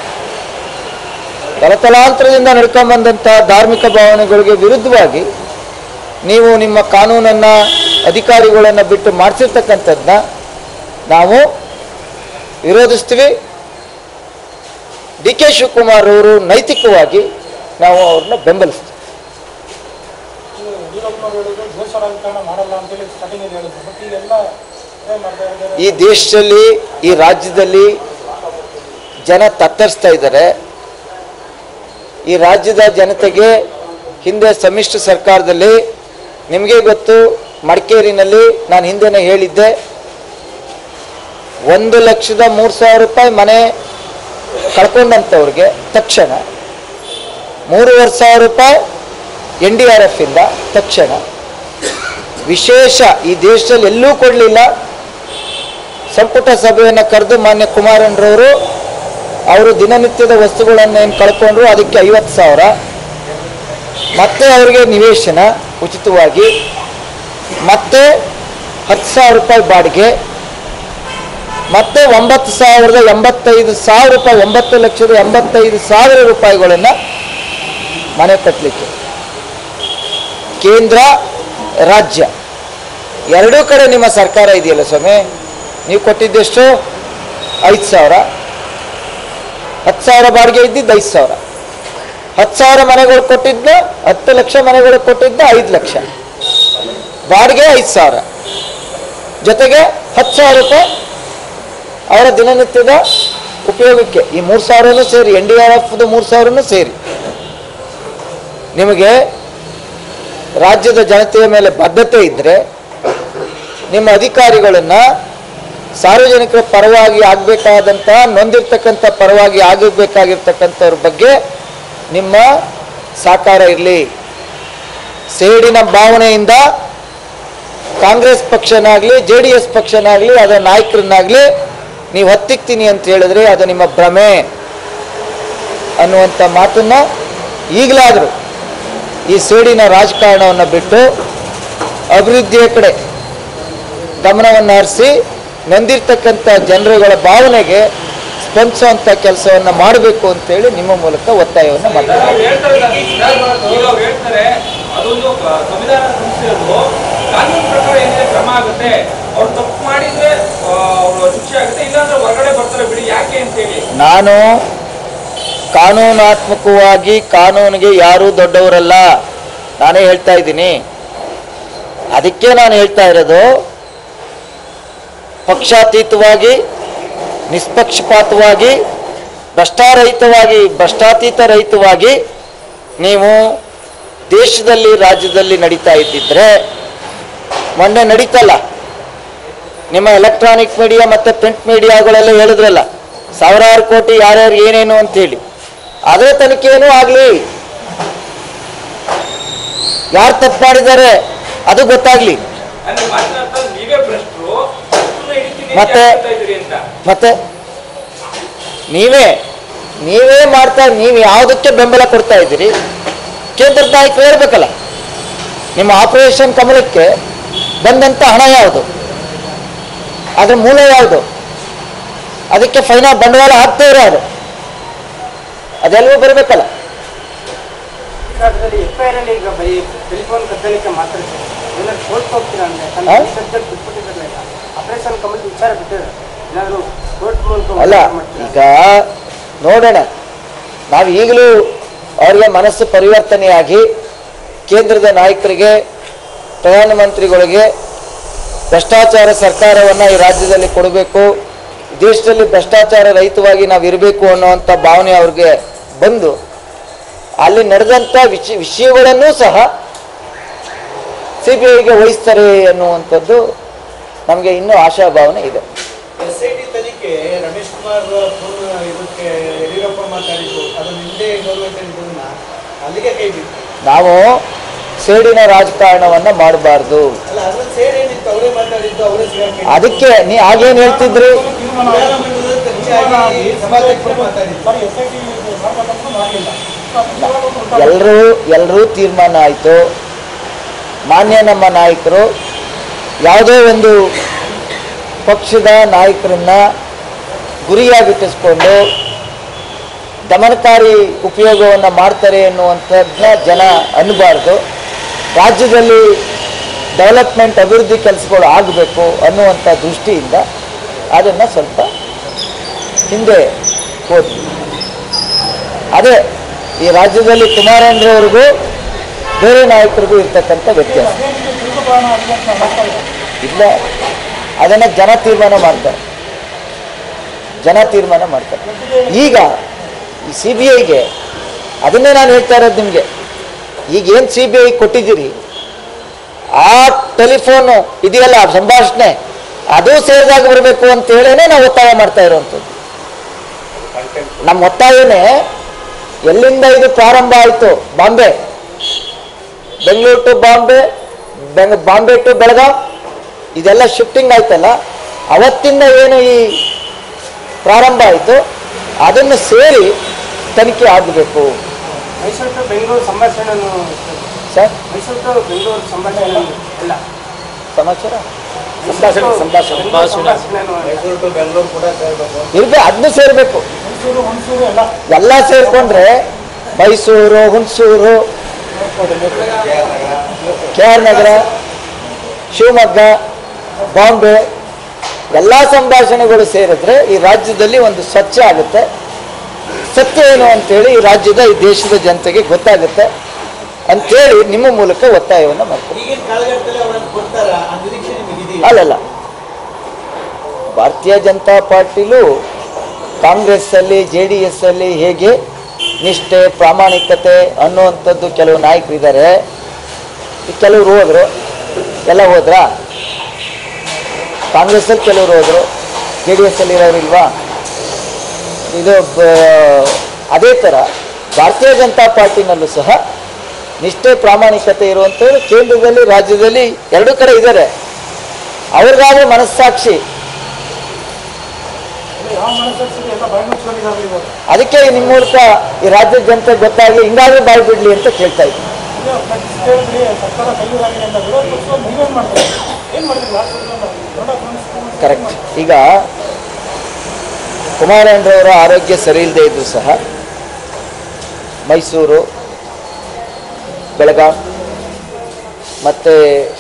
ತಲತಲಾಂತರದಿಂದ ನಡ್ಕೊಂಬಂದಂಥ ಧಾರ್ಮಿಕ ಭಾವನೆಗಳಿಗೆ ವಿರುದ್ಧವಾಗಿ ನೀವು ನಿಮ್ಮ ಕಾನೂನನ್ನು ಅಧಿಕಾರಿಗಳನ್ನು ಬಿಟ್ಟು ಮಾಡಿಸಿರ್ತಕ್ಕಂಥದ್ದನ್ನ ನಾವು ವಿರೋಧಿಸ್ತೀವಿ ಡಿ ಕೆ ಶಿವಕುಮಾರ್ ಅವರು ನೈತಿಕವಾಗಿ ನಾವು ಅವ್ರನ್ನ ಬೆಂಬಲಿಸ್ತೀವಿ ಯಡಿಯೂರಪ್ಪನವ್ರು ಹೇಳಿದ್ರು ದ್ವೇಷ ರಾಜಕಾರಣ ಮಾಡಲ್ಲ ಅಂತೇಳಿ ಸ್ಟಾರ್ಟಿಂಗ್ ಹೇಳಿದ್ರು ಬಟ್ ಈಗೆಲ್ಲ ಇದೇ ಮಾಡ್ತಾ ಇದ್ದಾರೆ ಈ ದೇಶದಲ್ಲಿ ಈ ರಾಜ್ಯದಲ್ಲಿ ಜನ ತತ್ತರಿಸ್ತಾ ಇದ್ದಾರೆ ಈ ರಾಜ್ಯದ ಜನತೆಗೆ ಹಿಂದೆ ಸಮ್ಮಿಶ್ರ ಸರ್ಕಾರದಲ್ಲಿ ನಿಮಗೆ ಗೊತ್ತು ಮಡಿಕೇರಿನಲ್ಲಿ ನಾನು ಹಿಂದೆನೇ ಹೇಳಿದ್ದೆ ಒಂದು ಲಕ್ಷದ ಮೂರು ಸಾವಿರ ರೂಪಾಯಿ ಮನೆ ಕಳ್ಕೊಂಡಂಥವ್ರಿಗೆ ತಕ್ಷಣ ಮೂರುವರೆ ಸಾವಿರ ರೂಪಾಯಿ ಎನ್ ಡಿ ಆರ್ ಎಫ್ ಇಂದ ತಕ್ಷಣ ವಿಶೇಷ ಈ ದೇಶದಲ್ಲಿ ಎಲ್ಲೂ ಕೊಡಲಿಲ್ಲ ಸಂಪುಟ ಸಭೆಯನ್ನು ಕರೆದು ಮಾನ್ಯ ಕುಮಾರಣ್ಣರವರು ಅವರು ದಿನನಿತ್ಯದ ವಸ್ತುಗಳನ್ನು ಏನು ಕಳ್ಕೊಂಡ್ರು ಅದಕ್ಕೆ ಐವತ್ತು ಸಾವಿರ ಮತ್ತೆ ಅವರಿಗೆ ನಿವೇಶನ ಉಚಿತವಾಗಿ ಮತ್ತೆ ಹತ್ತು ಸಾವಿರ ರೂಪಾಯಿ ಬಾಡಿಗೆ ಮತ್ತೆ ಒಂಬತ್ತು ಸಾವಿರದ ಎಂಬತ್ತೈದು ಸಾವಿರ ರೂಪಾಯಿ ಒಂಬತ್ತು ಲಕ್ಷದ ಎಂಬತ್ತೈದು ಸಾವಿರ ರೂಪಾಯಿಗಳನ್ನು ಮನೆ ಕಟ್ಟಲಿಕ್ಕೆ ಕೇಂದ್ರ ರಾಜ್ಯ ಎರಡೂ ಕಡೆ ನಿಮ್ಮ ಸರ್ಕಾರ ಇದೆಯಲ್ಲ ಸ್ವಾಮಿ ನೀವು ಕೊಟ್ಟಿದ್ದೆಷ್ಟು ಐದು ಸಾವಿರ ಹತ್ತು ಸಾವಿರ ಬಾಡಿಗೆ ಇದ್ದಿದ್ದು ಐದು ಸಾವಿರ ಹತ್ತು ಸಾವಿರ ಮನೆಗಳು ಕೊಟ್ಟಿದ್ದ ಹತ್ತು ಲಕ್ಷ ಮನೆಗಳು ಕೊಟ್ಟಿದ್ದ ಐದು ಲಕ್ಷ ಬಾಡಿಗೆ ಐದು ಸಾವಿರ ಜೊತೆಗೆ ಹತ್ತು ಸಾವಿರ ರೂಪಾಯಿ ಅವರ ದಿನನಿತ್ಯದ ಉಪಯೋಗಕ್ಕೆ ಈ ಮೂರು ಸಾವಿರನೂ ಸೇರಿ ಎನ್ ಡಿ ಆರ್ ಎಫ್ದು ಮೂರು ಸಾವಿರನೂ ಸೇರಿ ನಿಮಗೆ ರಾಜ್ಯದ ಜನತೆಯ ಮೇಲೆ ಬದ್ಧತೆ ಇದ್ದರೆ ನಿಮ್ಮ ಅಧಿಕಾರಿಗಳನ್ನು ಸಾರ್ವಜನಿಕರ ಪರವಾಗಿ ಆಗಬೇಕಾದಂಥ ನೊಂದಿರ್ತಕ್ಕಂಥ ಪರವಾಗಿ ಆಗಬೇಕಾಗಿರ್ತಕ್ಕಂಥವ್ರ ಬಗ್ಗೆ ನಿಮ್ಮ ಸಾಕಾರ ಇರಲಿ ಸೇಡಿನ ಭಾವನೆಯಿಂದ ಕಾಂಗ್ರೆಸ್ ಪಕ್ಷನಾಗಲಿ ಜೆ ಡಿ ಎಸ್ ಪಕ್ಷನಾಗಲಿ ಅದರ ನಾಯಕರನ್ನಾಗಲಿ ನೀವು ಹತ್ತಿಕ್ತೀನಿ ಅಂತ ಹೇಳಿದ್ರೆ ಅದು ನಿಮ್ಮ ಭ್ರಮೆ ಅನ್ನುವಂಥ ಮಾತನ್ನು ಈಗಲಾದರೂ ಈ ಸೇಡಿನ ರಾಜಕಾರಣವನ್ನು ಬಿಟ್ಟು ಅಭಿವೃದ್ಧಿಯ ಕಡೆ ಗಮನವನ್ನು ಹರಿಸಿ ನೊಂದಿರ್ತಕ್ಕಂಥ ಜನರುಗಳ ಭಾವನೆಗೆ ಸ್ಪಂದಿಸುವಂಥ ಕೆಲಸವನ್ನು ಮಾಡಬೇಕು ಅಂತೇಳಿ ನಿಮ್ಮ ಮೂಲಕ ಒತ್ತಾಯವನ್ನು ಮಾಡ್ತಾರೆ ಅವ್ರು ಹೇಳ್ತಾರೆ ಸರ್, ಈಗ ಅವ್ರು ಹೇಳ್ತಾರೆ ಅದೊಂದು ಕ- ಸಂವಿಧಾನ ಸಂಸ್ಥೆಯದು ಕಾನೂನು ಪ್ರಕಾರ ಏನಿದೆ ಕ್ರಮ ಆಗುತ್ತೆ ಅವ್ರು ತಪ್ಪು ಮಾಡಿದ್ರೆ ಆ, ಅವ್ರು ಶಿಕ್ಷೆ ಆಗುತ್ತೆ ಇಲ್ಲಾಂದ್ರೆ ಹೊರಗಡೆ ಬರ್ತಾರೆ ಬಿಡಿ ಯಾಕೆ ಅಂತೇಳಿ ನಾನು ಕಾನೂನಾತ್ಮಕವಾಗಿ ಕಾನೂನಿಗೆ ಯಾರೂ ದೊಡ್ಡವರಲ್ಲ ನಾನೇ ಹೇಳ್ತಾ ಇದ್ದೀನಿ ಅದಕ್ಕೆ ನಾನು ಹೇಳ್ತಾ ಇರೋದು ಪಕ್ಷಾತೀತವಾಗಿ ನಿಷ್ಪಕ್ಷಪಾತವಾಗಿ ಭ್ರಷ್ಟಾರಹಿತವಾಗಿ ಭ್ರಷ್ಟಾತೀತ ರಹಿತವಾಗಿ ನೀವು ದೇಶದಲ್ಲಿ ರಾಜ್ಯದಲ್ಲಿ ನಡೀತಾ ಇದ್ದಿದ್ರೆ ಮೊನ್ನೆ ನಡೀತಲ್ಲ ನಿಮ್ಮ ಎಲೆಕ್ಟ್ರಾನಿಕ್ ಮೀಡಿಯಾ ಮತ್ತು ಪ್ರಿಂಟ್ ಮೀಡಿಯಾಗಳೆಲ್ಲ ಹೇಳಿದ್ರಲ್ಲ ಸಾವಿರಾರು ಕೋಟಿ ಯಾರ್ಯಾರು ಏನೇನು ಅಂತೇಳಿ ಅದರ ತನಿಖೆನೂ ಆಗಲಿ ಯಾರು ತಪ್ಪು ಮಾಡಿದ್ದಾರೆ ಅದು ಗೊತ್ತಾಗ್ಲಿ ಅಂದ್ರೆ ಮಾತನಾಡ್ತಾ ನೀವೇ ಭ್ರಷ್ಟರು ತಪ್ಪನ್ನ ಹಿಡಿತೀನಿ ಅಂತ ಮತ್ತೆ? ಹೇಳ್ತಾ ಇದ್ದೀರಿ ಅಂತ ಮತ್ತೆ ನೀವೇ ನೀವೇ ಮಾಡ್ತಾ ನೀವು ಯಾವುದಕ್ಕೆ ಬೆಂಬಲ ಕೊಡ್ತಾ ಇದ್ದೀರಿ ಕೇಂದ್ರದ ನಾಯಕರು ಹೇಳ್ಬೇಕಲ್ಲ ನಿಮ್ಮ ಆಪರೇಷನ್ ಕಮಲಕ್ಕೆ ಬಂದಂಥ ಹಣ ಯಾವುದು ಅದ್ರ ಮೂಲ ಯಾವುದು ಅದಕ್ಕೆ ಫೈನಾ ಬಂಡವಾಳ ಹಾಕ್ತಾ ಇರೋದು ಅದೆಲ್ಲವೂ ಬರಬೇಕಲ್ಲ ಅದರಲ್ಲಿ ಎಫ್ ಐ ಆರ್ ಅಲ್ಲಿ ಈಗ ಬರೀ ಟೆಲಿಫೋನ್ ಕದ್ದಲಿಕ್ಕೆ ಮಾತ್ರ ಏನಾದ್ರು ಕೋರ್ಟ್ ಹೋಗ್ತೀರಾ ಅಂದ್ರೆ ಹಾ? ತನ್ನ ಸಬ್ಜೆಕ್ಟ್ ಬಿಟ್ಬಿಟ್ಟಿದ್ರಲ್ಲ ಈಗ ಆಪರೇಷನ್ ಕಮಲ್ ವಿಚಾರ ಬಿಟ್ಟಿದ್ದಾರೆ ಏನಾದ್ರು ಕೋರ್ಟ್ ಮೂಲಕ ಅಲ್ಲ ಹೋರಾಟ ಮಾಡ್ತೀರಾ? ಈಗ ನೋಡೋಣ ನಾವು ಈಗಲೂ ಅವರಿಗೆ ಮನಸ್ಸು ಪರಿವರ್ತನೆಯಾಗಿ ಕೇಂದ್ರದ ನಾಯಕರಿಗೆ ಪ್ರಧಾನಮಂತ್ರಿಗಳಿಗೆ ಭ್ರಷ್ಟಾಚಾರ ಸರ್ಕಾರವನ್ನು ಈ ರಾಜ್ಯದಲ್ಲಿ ಕೊಡಬೇಕು ದೇಶದಲ್ಲಿ ಭ್ರಷ್ಟಾಚಾರ ರಹಿತವಾಗಿ ನಾವು ಇರಬೇಕು ಅನ್ನುವಂಥ ಭಾವನೆ ಅವ್ರಿಗೆ ಬಂದು ಅಲ್ಲಿ ನಡೆದಂಥ ವಿಷ ವಿಷಯಗಳನ್ನೂ ಸಹ ಸಿ ಬಿ ಐಗೆ ವಹಿಸ್ತಾರೆ ಅನ್ನುವಂಥದ್ದು ನಮಗೆ ಇನ್ನೂ ಆಶಾಭಾವನೆ ಇದೆ ಎಸ್ ಐ ಟಿ ತನಿಖೆ ರಮೇಶ್ ಕುಮಾರ್ ಫೋನ್ ಇದಕ್ಕೆ ಯಡಿಯೂರಪ್ಪ ಅಲ್ಲಿಗೆ ಕೈ ಬಿಟ್ಟು ನಾವು ಸೇಡಿನ ರಾಜಕಾರಣವನ್ನ ಮಾಡಬಾರ್ದು ಅಲ್ಲ ಅದ್ರಲ್ಲಿ ಸೇಡ್ ಏನಿತ್ತು ಅವರೇ ಮಾತಾಡಿದ್ದು ಅವರೇ ಸಿಗಾಕಿ ಅದಕ್ಕೆ ನೀ ಆಗೇನ್ ಹೇಳ್ತಿದ್ರಿ ವಿಧಾನಮಂಡಲದಲ್ಲಿ ಚರ್ಚೆಯಾಗಿ ಸಭಾಧ್ಯಕ್ಷರು ಮಾತಾಡಿದ್ರು ಬರೀ ಎಸ್ ಐ ಟಿ ಮಾಡ್ಬೇಕಂತ ಮಾಡಲಿಲ್ಲ ಎಲ್ಲರೂ ಎಲ್ಲರೂ ತೀರ್ಮಾನ ಆಯಿತು ಮಾನ್ಯ ನಮ್ಮ ನಾಯಕರು ಯಾವುದೋ ಒಂದು ಪಕ್ಷದ ನಾಯಕರನ್ನ ಗುರಿಯಾಗಿಟ್ಟಿಸ್ಕೊಂಡು ದಮನಕಾರಿ ಉಪಯೋಗವನ್ನು ಮಾಡ್ತಾರೆ ಎನ್ನುವಂಥದ್ದನ್ನ ಜನ ಅನ್ನಬಾರ್ದು ರಾಜ್ಯದಲ್ಲಿ ಡೆವಲಪ್ಮೆಂಟ್ ಅಭಿವೃದ್ಧಿ ಕೆಲಸಗಳು ಆಗಬೇಕು ಅನ್ನುವಂಥ ದೃಷ್ಟಿಯಿಂದ ಅದನ್ನು ಸ್ವಲ್ಪ ಹಿಂದೆ ಹೋದ್ವಿ ಅದೇ ಈ ರಾಜ್ಯದಲ್ಲಿ ಕುಮಾರಣ್ಣವ್ರಿಗೂ ಬೇರೆ ನಾಯಕರಿಗೂ ಇರ್ತಕ್ಕಂಥ ವ್ಯತ್ಯಾಸ ತಿರುಗುಬಾಣ ಆಗಿದೆ ಅಂತ ಅನ್ನಿಸ್ತಾ ಇದೆ ಇಲ್ಲ ಅದನ್ನು ಜನ ತೀರ್ಮಾನ ಮಾಡ್ತಾರೆ ಜನ ತೀರ್ಮಾನ ಮಾಡ್ತಾರೆ ಈಗ ಈ ಸಿ ಬಿ ಐಗೆ ಅದನ್ನೇ ನಾನು ಹೇಳ್ತಾ ಇರೋದು ನಿಮಗೆ ಈಗ ಏನು ಸಿ ಬಿ ಐ ಕೊಟ್ಟಿದ್ದೀರಿ ಆ ಟೆಲಿಫೋನು ಇದೆಯಲ್ಲ ಆ ಸಂಭಾಷಣೆ ಅದು ಸೇರಿದಾಗ ಬರಬೇಕು ಅಂತ ಹೇಳೇನೆ ನಾವು ಒತ್ತಾಯ ಮಾಡ್ತಾ ಇರುವಂಥದ್ದು ನಮ್ಮ ಒತ್ತಾಯನೇ ಎಲ್ಲಿಂದ ಇದು ಪ್ರಾರಂಭ ಆಯಿತು ಬಾಂಬೆ ಬೆಂಗಳೂರು ಟು ಬಾಂಬೆ ಬೆಂಗ್ ಬಾಂಬೆ ಟು ಬೆಳಗಾವ್ ಇದೆಲ್ಲ ಶಿಫ್ಟಿಂಗ್ ಆಯ್ತಲ್ಲ ಅವತ್ತಿಂದ ಏನು ಈ ಪ್ರಾರಂಭ ಆಯಿತು ಅದನ್ನು ಸೇರಿ ತನಿಖೆ ಆಗಬೇಕು ಮೈಸೂರು ಟು ಬೆಂಗಳೂರು ಸಂಭಾಷಣೆಯನ್ನು ಸರ್ ಮೈಸೂರು ಟು ಬೆಂಗಳೂರು ಸಂಭಾಷಣೆ ಇಲ್ಲ ಸಮಾಚಾರ ಸಂಭಾಷಣೆ ಸಂಭಾಷಣೆ ಸಂಭಾಷಣೆಯನ್ನು ಮೈಸೂರು ಟು ಬೆಂಗಳೂರು ಕೂಡ ಸೇರ್ಬೇಕು ಇರ್ಬೇಕು ಅದನ್ನು ಸೇರಬೇಕು ಮೈಸೂರು ಹುಣಸೂರು ಎಲ್ಲ ಎಲ್ಲ ಸೇರಿಕೊಂಡ್ರೆ ಮೈಸೂರು ಹುಣಸೂರು ಕೆ ಆರ್ ನಗರ ಶಿವಮೊಗ್ಗ ಬಾಂಬೆ ಎಲ್ಲ ಸಂಭಾಷಣೆಗಳು ಸೇರಿದ್ರೆ ಈ ರಾಜ್ಯದಲ್ಲಿ ಒಂದು ಸ್ವಚ್ಛ ಆಗುತ್ತೆ ಸತ್ಯ ಏನು ಅಂತೇಳಿ ಈ ರಾಜ್ಯದ ಈ ದೇಶದ ಜನತೆಗೆ ಗೊತ್ತಾಗುತ್ತೆ ಅಂತೇಳಿ ನಿಮ್ಮ ಮೂಲಕ ಒತ್ತಾಯವನ್ನು ಮಾಡ್ತೀನಿ ಈಗಿನ ಕಾಲಘಟ್ಟದಲ್ಲಿ ಅವರನ್ನು ಕೊಡ್ತಾರ ಆ ನಿರೀಕ್ಷೆ ನಿಮಗೆ ಇದೆಯಾ ಅಲ್ಲಲ್ಲ ಭಾರತೀಯ ಜನತಾ ಪಾರ್ಟಿಲೂ ಕಾಂಗ್ರೆಸ್ಸಲ್ಲಿ ಜೆ ಡಿ ಎಸ್ ಅಲ್ಲಿ ಹೇಗೆ ನಿಷ್ಠೆ ಪ್ರಾಮಾಣಿಕತೆ ಅನ್ನುವಂಥದ್ದು ಕೆಲವು ನಾಯಕರಿದ್ದಾರೆ ಈ ಕೆಲವರು ಹೋದ್ರು ಎಲ್ಲ ಹೋದ್ರಾ ಕಾಂಗ್ರೆಸ್ಸಲ್ಲಿ ಕೆಲವರು ಹೋದ್ರು ಜೆ ಡಿ ಎಸ್ ಅಲ್ಲಿ ಇರೋರು ಇಲ್ವಾ ಇದು ಬ- ಅದೇ ಥರ ಭಾರತೀಯ ಜನತಾ ಪಾರ್ಟಿನಲ್ಲೂ ಸಹ ನಿಷ್ಠೆ ಪ್ರಾಮಾಣಿಕತೆ ಇರುವಂಥವ್ರು ಕೇಂದ್ರದಲ್ಲಿ ರಾಜ್ಯದಲ್ಲಿ ಎರಡೂ ಕಡೆ ಇದ್ದಾರೆ ಅವ್ರಿಗಾದ್ರೆ ಮನಸ್ಸಾಕ್ಷಿ ಯಾವ ಮನಸ್ಸಾಕ್ಷಿ ಎಲ್ಲ ಬಾಯಿ ಮುಚ್ಕೊಂಡಿದ್ದಾರೆ ಇವಾಗ ಅದಕ್ಕೆ ನಿಮ್ಮ ಮೂಲಕ ಈ ರಾಜ್ಯದ ಜನತೆ ಗೊತ್ತಾಗಲಿ ಹಿಂಗಾದ್ರೂ ಬಾಯಿ ಬಿಡ್ಲಿ ಅಂತ ಕೇಳ್ತಾ ಇದ್ದೀನಿ ಈಗ ಸ್ಟೇಟ್ಲಿ ಸರ್ಕಾರ ಕೈಯೂರಾಗಿದೆ ಅಂತ ವಿರೋಧ ಪಕ್ಷದವ್ರು ನೀವೇನು ಮಾಡ್ತಾರೆ ಏನು ಮಾಡಿದ್ರಿ ಲಾಸ್ಟ್ ದೊಡ್ಡ ಫ್ರೆಂಡ್ಸ್ ಕರೆಕ್ಟ್ ಈಗ ಕುಮಾರಣ್ಣರವರ ಆರೋಗ್ಯ ಸರಿ ಇಲ್ಲದೆ ಇದ್ದರೂ ಸಹ ಮೈಸೂರು ಬೆಳಗಾಂ ಮತ್ತು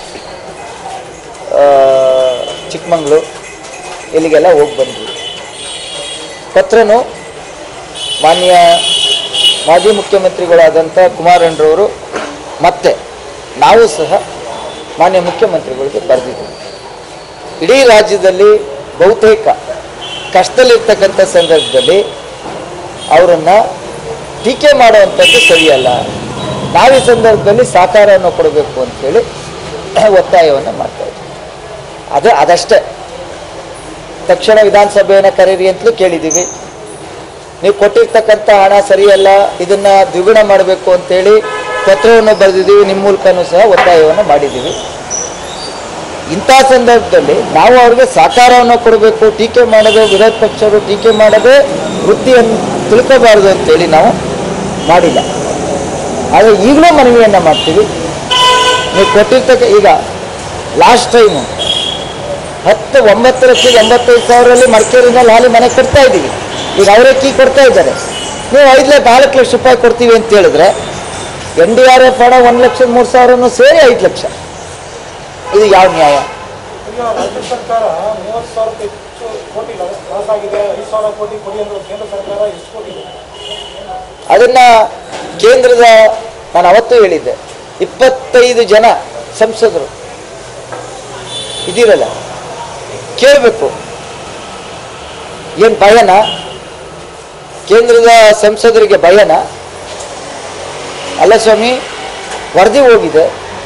ಚಿಕ್ಕಮಂಗ್ಳೂರು ಇಲ್ಲಿಗೆಲ್ಲ ಹೋಗಿ ಬಂದ್ವಿ ಪತ್ರನು ಮಾನ್ಯ ಮಾಜಿ ಮುಖ್ಯಮಂತ್ರಿಗಳಾದಂಥ ಕುಮಾರಣ್ಣರವರು ಮತ್ತೆ ನಾವು ಸಹ ಮಾನ್ಯ ಮುಖ್ಯಮಂತ್ರಿಗಳಿಗೆ ಬರೆದಿದ್ದೀವಿ ಇಡೀ ರಾಜ್ಯದಲ್ಲಿ ಬಹುತೇಕ ಕಷ್ಟದಲ್ಲಿರ್ತಕ್ಕಂಥ ಸಂದರ್ಭದಲ್ಲಿ ಅವರನ್ನು ಟೀಕೆ ಮಾಡುವಂಥದ್ದು ಸರಿಯಲ್ಲ ನಾವು ಈ ಸಂದರ್ಭದಲ್ಲಿ ಸಹಕಾರವನ್ನು ಕೊಡಬೇಕು ಅಂತೇಳಿ ಒತ್ತಾಯವನ್ನು ಮಾಡ್ತಾ ಇದ್ದೀವಿ ಅದು ಅದಷ್ಟೇ ತಕ್ಷಣ ವಿಧಾನಸಭೆಯನ್ನು ಕರೀರಿ ಅಂತಲೂ ಕೇಳಿದ್ದೀವಿ ನೀವು ಕೊಟ್ಟಿರ್ತಕ್ಕಂಥ ಹಣ ಸರಿಯಲ್ಲ ಇದನ್ನು ದ್ವಿಗುಣ ಮಾಡಬೇಕು ಅಂತೇಳಿ ಪತ್ರವನ್ನು ಬರೆದಿದ್ದೀವಿ ನಿಮ್ಮ ಮೂಲಕನೂ ಸಹ ಒತ್ತಾಯವನ್ನು ಮಾಡಿದ್ದೀವಿ ಇಂಥ ಸಂದರ್ಭದಲ್ಲಿ ನಾವು ಅವ್ರಿಗೆ ಸಹಕಾರವನ್ನು ಕೊಡಬೇಕು ಟೀಕೆ ಮಾಡೋದು ವಿರೋಧ ಪಕ್ಷರು ಟೀಕೆ ಮಾಡೋದೇ ವೃತ್ತಿಯನ್ನು ತಿಳ್ಕೋಬಾರ್ದು ಅಂತೇಳಿ ನಾವು ಮಾಡಿಲ್ಲ ಆದರೆ ಈಗಲೂ ಮನವಿಯನ್ನು ಮಾಡ್ತೀವಿ ನೀವು ಕೊಟ್ಟಿರ್ತಕ್ಕ ಈಗ ಲಾಸ್ಟ್ ಟೈಮು ಹತ್ತು ಒಂಬತ್ತು ಲಕ್ಷದ ಎಂಬತ್ತೈದು ಸಾವಿರದಲ್ಲಿ ಮಡಿಕೇರಿನಲ್ಲಿ ಹಾಲಿ ಮನೆ ಕೊಡ್ತಾ ಇದ್ದೀವಿ ಈಗ ಅವರೇ ಕೀ ಕೊಡ್ತಾ ಇದ್ದಾರೆ ನೀವು ಐದು ಲಕ್ಷ ನಾಲ್ಕು ಲಕ್ಷ ರೂಪಾಯಿ ಕೊಡ್ತೀವಿ ಅಂತ ಹೇಳಿದ್ರೆ ಎನ್ ಡಿ ಆರ್ ಎಫ್ ಹಣ ಒಂದು ಲಕ್ಷದ ಮೂರು ಸಾವಿರನೂ ಸೇರಿ ಐದು ಲಕ್ಷ ಇದು ಯಾವ ನ್ಯಾಯ ಈಗ ರಾಜ್ಯ ಸರ್ಕಾರ ಮೂವತ್ತು ಸಾವಿರಕ್ಕೆ ಹೆಚ್ಚು ಕೋಟಿ ಲಾಸ್ ಆಗಿದೆ ಐದು ಸಾವಿರ ಕೋಟಿ ಕೊಡಿ ಅಂದ್ರೆ ಕೇಂದ್ರ ಸರ್ಕಾರ ಎಷ್ಟು ಕೋಟಿ ಇದೆ ಅದನ್ನು ಕೇಂದ್ರದ ನಾನು ಅವತ್ತೂ ಹೇಳಿದ್ದೆ ಇಪ್ಪತ್ತೈದು ಜನ ಸಂಸದರು ಇದಿರಲ್ಲ ಕೇಳಬೇಕು ಏನು ಭಯನ ಕೇಂದ್ರದ ಸಂಸದರಿಗೆ ಭಯನ ಅಲ್ಲ ಸ್ವಾಮಿ ವರದಿ ಹೋಗಿದೆ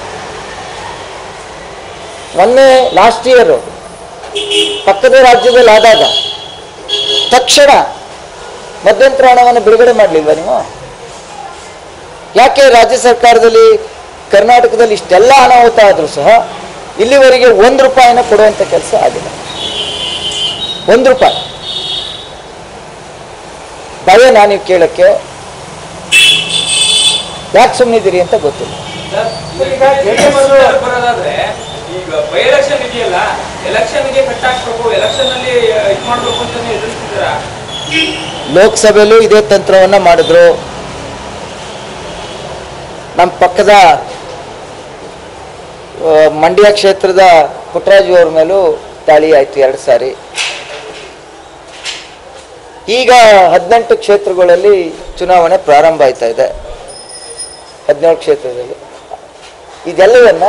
ಮೊನ್ನೆ ಲಾಸ್ಟ್ ಇಯರು ಪಕ್ಕದ ರಾಜ್ಯದಲ್ಲಿ ಆದಾಗ ತಕ್ಷಣ ಮಧ್ಯಂತರ ಹಣವನ್ನು ಬಿಡುಗಡೆ ಮಾಡಲಿಲ್ವಾ ನೀವು ಯಾಕೆ ರಾಜ್ಯ ಸರ್ಕಾರದಲ್ಲಿ ಕರ್ನಾಟಕದಲ್ಲಿ ಇಷ್ಟೆಲ್ಲ ಅನಾಹುತ ಆದರೂ ಸಹ ಇಲ್ಲಿವರೆಗೆ ಒಂದು ರೂಪಾಯಿನ ಕೊಡುವಂಥ ಕೆಲಸ ಆಗಿಲ್ಲ ಒಂದು ರೂಪಾಯಿ ಭಯನಾ ನೀವು ಕೇಳಕ್ಕೆ ಯಾಕೆ ಸುಮ್ಮನಿದ್ದೀರಿ ಅಂತ ಗೊತ್ತಿಲ್ಲ ಬರೋದಾದ್ರೆ ಈಗ ಬೈ ಎಲೆಕ್ಷನ್ ಇದೆಯಲ್ಲ ಎಲೆಕ್ಷನ್ಗೆ ಕಟ್ ಹಾಕ್ಬೇಕು ಎಲೆಕ್ಷನ್ ಅಲ್ಲಿ ಇದು ಮಾಡ್ಬೇಕು ಅಂತಾನೆ ಎದುರಿಸ್ತಿದ್ದೀರಾ ಲೋಕಸಭೆಯಲ್ಲೂ ಇದೇ ತಂತ್ರವನ್ನು ಮಾಡಿದ್ರು ನಮ್ಮ ಪಕ್ಕದ ಆ, ಮಂಡ್ಯ ಕ್ಷೇತ್ರದ ಪುಟ್ಟರಾಜು ಅವ್ರ ಮೇಲೂ ದಾಳಿ ಆಯಿತು ಎರಡು ಸಾರಿ ಈಗ ಹದಿನೆಂಟು ಕ್ಷೇತ್ರಗಳಲ್ಲಿ ಚುನಾವಣೆ ಪ್ರಾರಂಭ ಆಯ್ತಾ ಇದೆ ಹದಿನೇಳು ಕ್ಷೇತ್ರದಲ್ಲಿ ಇದೆಲ್ಲವನ್ನ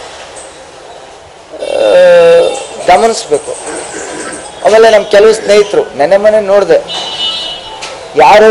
ಆ, ಗಮನಿಸ್ಬೇಕು ಆಮೇಲೆ ನಮ್ಮ ಕೆಲವು ಸ್ನೇಹಿತರು ನೆನ್ನೆ ಮನೆ ನೋಡಿದೆ ಯಾರು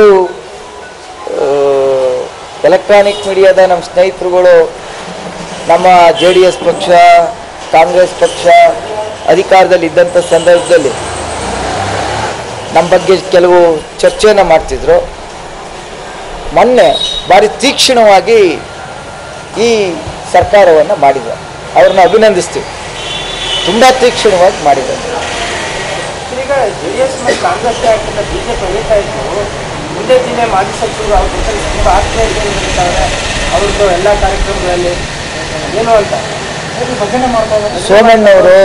ಎಲೆಕ್ಟ್ರಾನಿಕ್ ಮೀಡಿಯಾದ ನಮ್ಮ ಸ್ನೇಹಿತರುಗಳು ನಮ್ಮ ಜೆ ಡಿ ಎಸ್ ಪಕ್ಷ ಕಾಂಗ್ರೆಸ್ ಪಕ್ಷ ಅಧಿಕಾರದಲ್ಲಿ ಇದ್ದಂಥ ಸಂದರ್ಭದಲ್ಲಿ ನಮ್ಮ ಬಗ್ಗೆ ಕೆಲವು ಚರ್ಚೆಯನ್ನು ಮಾಡ್ತಿದ್ರು ಮೊನ್ನೆ ಭಾರಿ ತೀಕ್ಷ್ಣವಾಗಿ ಈ ಸರ್ಕಾರವನ್ನು ಮಾಡಿದ್ದಾರೆ ಅವ್ರನ್ನ ಅಭಿನಂದಿಸ್ತೀವಿ ತುಂಬ ತೀಕ್ಷ್ಣವಾಗಿ ಮಾಡಿದ್ದಾರೆ ಈಗ ಜೆ ಡಿ ಎಸ್ ಮತ್ತು ಕಾಂಗ್ರೆಸ್ ಹಾಕಿದ ಬಿಜೆಪಿ ಅಳಿತಾ ಇತ್ತು ಮುಂದೆ ಜಿಲ್ಲೆ ಮಾಜಿ ಸಚಿವರು ಅವ್ರ ಜೊತೆ ತುಂಬ ಆತ್ಮೀಯತೆ ಇರ್ತಾರೆ ಅವ್ರದ್ದು ಎಲ್ಲ ಕಾರ್ಯಕ್ರಮಗಳಲ್ಲಿ ಏನು ಅಂತ ಭಜನೆ ಮಾಡ್ತಾ ಇದ್ದಾರೆ ಸೋಮಣ್ಣವರು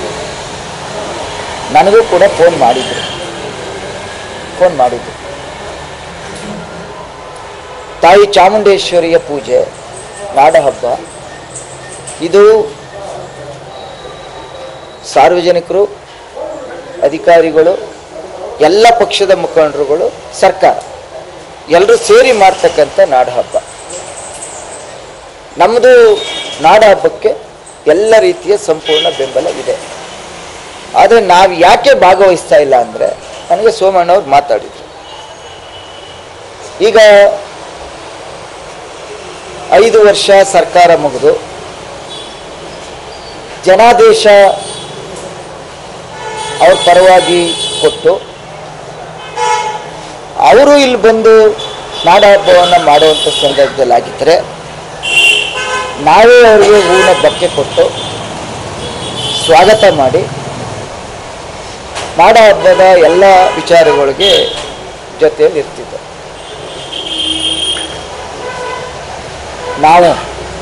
ನನಗೂ ಕೂಡ ಫೋನ್ ಮಾಡಿದ್ರು ಫೋನ್ ಮಾಡಿದ್ರು ತಾಯಿ ಚಾಮುಂಡೇಶ್ವರಿಯ ಪೂಜೆ ನಾಡ ಹಬ್ಬ ಇದು ಸಾರ್ವಜನಿಕರು ಅಧಿಕಾರಿಗಳು ಎಲ್ಲ ಪಕ್ಷದ ಮುಖಂಡರುಗಳು ಸರ್ಕಾರ ಎಲ್ಲರೂ ಸೇರಿ ಮಾಡ್ತಕ್ಕಂಥ ನಾಡ ಹಬ್ಬ ನಮ್ಮದು ನಾಡ ಹಬ್ಬಕ್ಕೆ ಎಲ್ಲ ರೀತಿಯ ಸಂಪೂರ್ಣ ಬೆಂಬಲ ಇದೆ ಆದರೆ ನಾವು ಯಾಕೆ ಭಾಗವಹಿಸ್ತಾ ಇಲ್ಲ ಅಂದರೆ ನನಗೆ ಸೋಮಣ್ಣವ್ರು ಮಾತಾಡಿದ್ರು ಈಗ ಐದು ವರ್ಷ ಸರ್ಕಾರ ಮುಗಿದು ಜನಾದೇಶ ಅವ್ರ ಪರವಾಗಿ ಕೊಟ್ಟು ಅವರು ಇಲ್ಲಿ ಬಂದು ನಾಡ ಹಬ್ಬವನ್ನು ಮಾಡುವಂಥ ಸಂದರ್ಭದಲ್ಲಿ ಆಗಿದ್ದರೆ ನಾವೇ ಅವರಿಗೆ ಹೂವಿನ ಬಕ್ಕೆ ಕೊಟ್ಟು ಸ್ವಾಗತ ಮಾಡಿ ನಾಡ ಹಬ್ಬದ ಎಲ್ಲ ವಿಚಾರಗಳಿಗೆ ಜೊತೆಯಲ್ಲಿ ಇರ್ತಿದ್ದೆ ನಾವು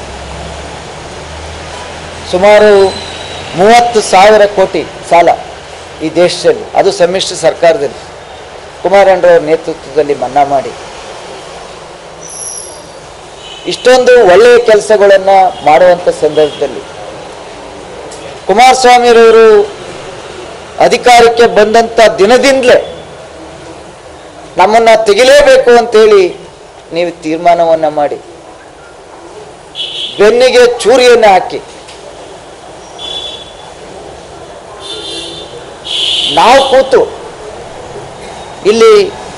ಸುಮಾರು ಮೂವತ್ತು ಸಾವಿರ ಕೋಟಿ ಸಾಲ ಈ ದೇಶದಲ್ಲಿ ಅದು ಸಮ್ಮಿಶ್ರ ಸರ್ಕಾರದಲ್ಲಿ ಕುಮಾರಣ್ಣರವ್ರ ನೇತೃತ್ವದಲ್ಲಿ ಮನ್ನಾ ಮಾಡಿ ಇಷ್ಟೊಂದು ಒಳ್ಳೆಯ ಕೆಲಸಗಳನ್ನು ಮಾಡುವಂಥ ಸಂದರ್ಭದಲ್ಲಿ ಕುಮಾರಸ್ವಾಮಿರವರು ಅಧಿಕಾರಕ್ಕೆ ಬಂದಂಥ ದಿನದಿಂದಲೇ ನಮ್ಮನ್ನು ತೆಗಿಲೇಬೇಕು ಅಂತೇಳಿ ನೀವು ತೀರ್ಮಾನವನ್ನು ಮಾಡಿ ಬೆನ್ನಿಗೆ ಚೂರಿಯನ್ನು ಹಾಕಿ ನಾವು ಕೂತು ಇಲ್ಲಿ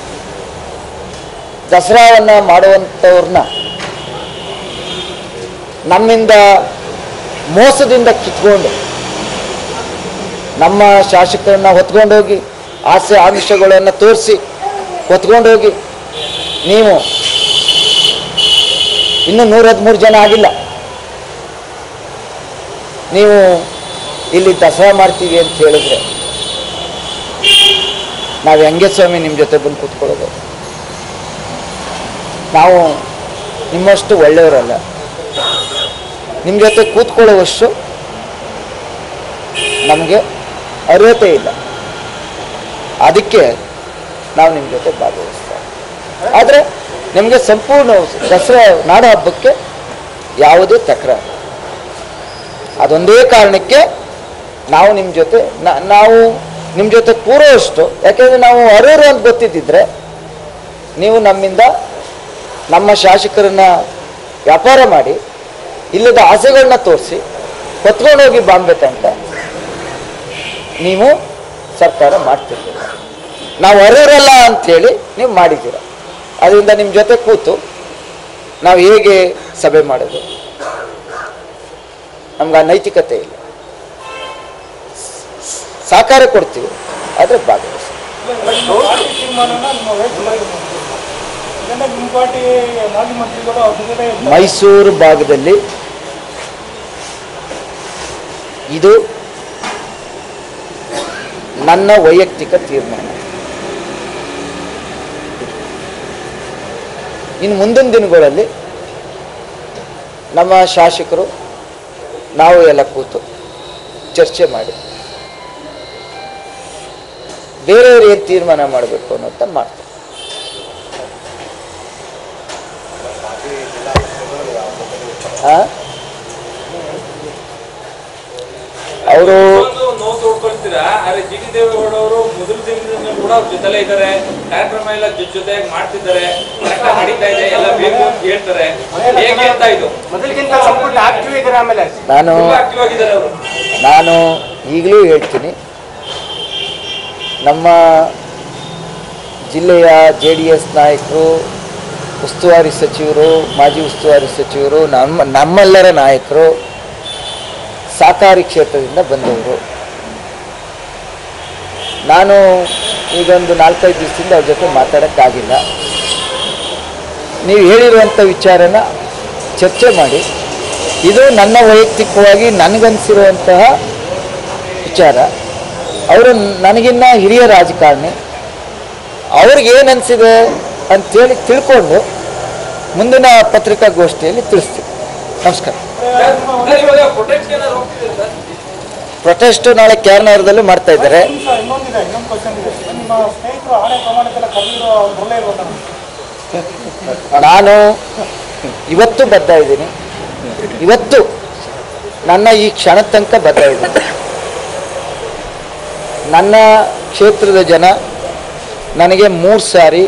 ದಸರಾವನ್ನು ಮಾಡುವಂಥವ್ರನ್ನ ನಮ್ಮಿಂದ ಮೋಸದಿಂದ ಕಿತ್ಕೊಂಡು ನಮ್ಮ ಶಾಸಕರನ್ನ ಹೊತ್ಕೊಂಡೋಗಿ ಆಸೆ ಆಮಿಷಗಳನ್ನು ತೋರಿಸಿ ಹೊತ್ಕೊಂಡೋಗಿ ನೀವು ಇನ್ನೂ ನೂರ ಹದಿಮೂರು ಜನ ಆಗಿಲ್ಲ ನೀವು ಇಲ್ಲಿ ದಸರಾ ಮಾಡ್ತೀವಿ ಅಂತ ಹೇಳಿದ್ರೆ ನಾವು ಹೆಂಗೆ ಸ್ವಾಮಿ ನಿಮ್ಮ ಜೊತೆ ಬಂದು ಕೂತ್ಕೊಳ್ಳೋದು ನಾವು ನಿಮ್ಮಷ್ಟು ಒಳ್ಳೆಯವರಲ್ಲ ನಿಮ್ಮ ಜೊತೆ ಕೂತ್ಕೊಳ್ಳುವಷ್ಟು ನಮಗೆ ಅರ್ಹತೆ ಇಲ್ಲ ಅದಕ್ಕೆ ನಾವು ನಿಮ್ಮ ಜೊತೆ ಭಾಗವಹಿಸ್ತಾ ಆದರೆ ನಿಮಗೆ ಸಂಪೂರ್ಣ ದಸರಾ ನಾಡ ಹಬ್ಬಕ್ಕೆ ಯಾವುದೇ ತಕರಾರು ಅದೊಂದೇ ಕಾರಣಕ್ಕೆ ನಾವು ನಿಮ್ಮ ಜೊತೆ ನಾ- ನಾವು ನಿಮ್ಮ ಜೊತೆ ಕೂರೋಷ್ಟು ಯಾಕೆಂದರೆ ನಾವು ಅರ್ಹರು ಅಂತ ಗೊತ್ತಿದ್ದಿದ್ರೆ ನೀವು ನಮ್ಮಿಂದ ನಮ್ಮ ಶಾಸಕರನ್ನ ವ್ಯಾಪಾರ ಮಾಡಿ ಇಲ್ಲದ ಆಸೆಗಳನ್ನ ತೋರಿಸಿ ಹೊತ್ಕೊಂಡೋಗಿ ಬಾಂಬೆ ತನಕ ನೀವು ಸರ್ಕಾರ ಮಾಡ್ತಿರ್ತೀರ ನಾವು ಅರ್ಹರಲ್ಲ ಅಂಥೇಳಿ ನೀವು ಮಾಡಿದ್ದೀರ ಅದರಿಂದ ನಿಮ್ಮ ಜೊತೆ ಕೂತು ನಾವು ಹೇಗೆ ಸಭೆ ಮಾಡೋದು ನಮ್ಗೆ ಆ ನೈತಿಕತೆ ಇಲ್ಲ ಸಹಕಾರ ಕೊಡ್ತೀವಿ ಆದರೆ ಭಾಗವಹಿಸಿ ತೀರ್ಮಾನನ ನಿಮ್ಮ ವೈಯಕ್ತಿಕ ಇದನ್ನ ನಿಮ್ಮ ಪಾರ್ಟಿ ಮಾಜಿ ಮಂತ್ರಿಗಳು ಅವ್ರ ಜೊತೆ ಇರ್ತಾರೆ. ಮೈಸೂರು ಭಾಗದಲ್ಲಿ ಇದು ನನ್ನ ವೈಯಕ್ತಿಕ ತೀರ್ಮಾನ ಇನ್ನು ಮುಂದಿನ ದಿನಗಳಲ್ಲಿ ನಮ್ಮ ಶಾಸಕರು ನಾವು ಎಲ್ಲ ಕೂತು ಚರ್ಚೆ ಮಾಡಿ ಬೇರೆಯವರು ಏನು ತೀರ್ಮಾನ ಮಾಡಬೇಕು ಅನ್ನೋಂಥ ಮಾಡ್ತಾರೆ ಹಾಂ ಅವರು ಒಂದು ನೋವು ತೋಡ್ಕೊಳ್ತೀರಾ ಆದ್ರೆ ಜಿ ಟಿ ದೇವೇಗೌಡ ಅವರು ಮೊದಲ ದಿನದಿಂದ ಕೂಡ ಅವ್ರ ಜೊತೆಲೇ ಇದ್ದಾರೆ ಕಾರ್ಯಕ್ರಮ ಎಲ್ಲ ಜೊತೆ ಜೊತೆಯಾಗಿ ಮಾಡ್ತಿದ್ದಾರೆ ಕರೆಕ್ಟ್ ನಡೀತಾ ಇದೆ ಎಲ್ಲ ಬೇಕು ಅಂತ ಹೇಳ್ತಾರೆ ಹೇಗೆ ಅಂತ ಇದು ಮೊದಲಿಗಿಂತ ಸಂಪುಟ ಆಕ್ಟಿವ್ ಇದ್ದಾರೆ ಆಮೇಲೆ ನಾನು ತುಂಬಾ ಆಕ್ಟಿವ್ ಆಗಿದ್ದಾರೆ ಅವರು ನಾನು ಈಗಲೂ ಹೇಳ್ತೀನಿ ನಮ್ಮ ಜಿಲ್ಲೆಯ ಜೆ ಡಿ ಎಸ್ ನಾಯಕರು ಉಸ್ತುವಾರಿ ಸಚಿವರು ಮಾಜಿ ಉಸ್ತುವಾರಿ ಸಚಿವರು ನಮ್ಮ ನಮ್ಮೆಲ್ಲರ ನಾಯಕರು ಸಹಕಾರಿ ಕ್ಷೇತ್ರದಿಂದ ಬಂದವರು ನಾನು ಈಗೊಂದು ನಾಲ್ಕೈದು ದಿವಸದಿಂದ ಅವ್ರ ಜೊತೆ ಮಾತಾಡೋಕ್ಕಾಗಿಲ್ಲ ನೀವು ಹೇಳಿರುವಂಥ ವಿಚಾರನ ಚರ್ಚೆ ಮಾಡಿ ಇದು ನನ್ನ ವೈಯಕ್ತಿಕವಾಗಿ ನನಗನ್ಸಿರುವಂತಹ ವಿಚಾರ ಅವರು ನನಗಿನ್ನ ಹಿರಿಯ ರಾಜಕಾರಣಿ ಅವ್ರಿಗೆ ಏನು ಅನಿಸಿದೆ ಅಂಥೇಳಿ ತಿಳ್ಕೊಂಡು ಮುಂದಿನ ಪತ್ರಿಕಾಗೋಷ್ಠಿಯಲ್ಲಿ ತಿಳಿಸ್ತೀವಿ ನಮಸ್ಕಾರ ಸರ್, ಇವಾಗ ಪ್ರೊಟೆಕ್ಟ್ ಏನಾದ್ರು ಹೋಗ್ತಿದ್ದೀರಾ ಸರ್ ಪ್ರೊಟೆಸ್ಟ್ ನಾಳೆ ಕ್ಯಾರ್ನಗರದಲ್ಲೂ ಮಾಡ್ತಾ ಇದ್ದಾರೆ ನಿಮಿಷ ಇನ್ನೊಂದಿದೆ ಇನ್ನೊಂದು ಕ್ವಶನ್ ಇದೆ ನಿಮ್ಮ ಸ್ನೇಹಿತರು ಆಣೆ ಪ್ರಮಾಣಕ್ಕೆಲ್ಲ ಕರೆದಿರೋ ಅವ್ರು ಬರಲೇ ಇಲ್ವಲ್ಲ ನಾನು ಇವತ್ತು ಬದ್ಧ ಇದ್ದೀನಿ ಇವತ್ತು ನನ್ನ ಈ ಕ್ಷಣ ತನಕ ಬದ್ಧ ಇದ್ದೀನಿ ನನ್ನ ಕ್ಷೇತ್ರದ ಜನ ನನಗೆ ಮೂರು ಸಾರಿ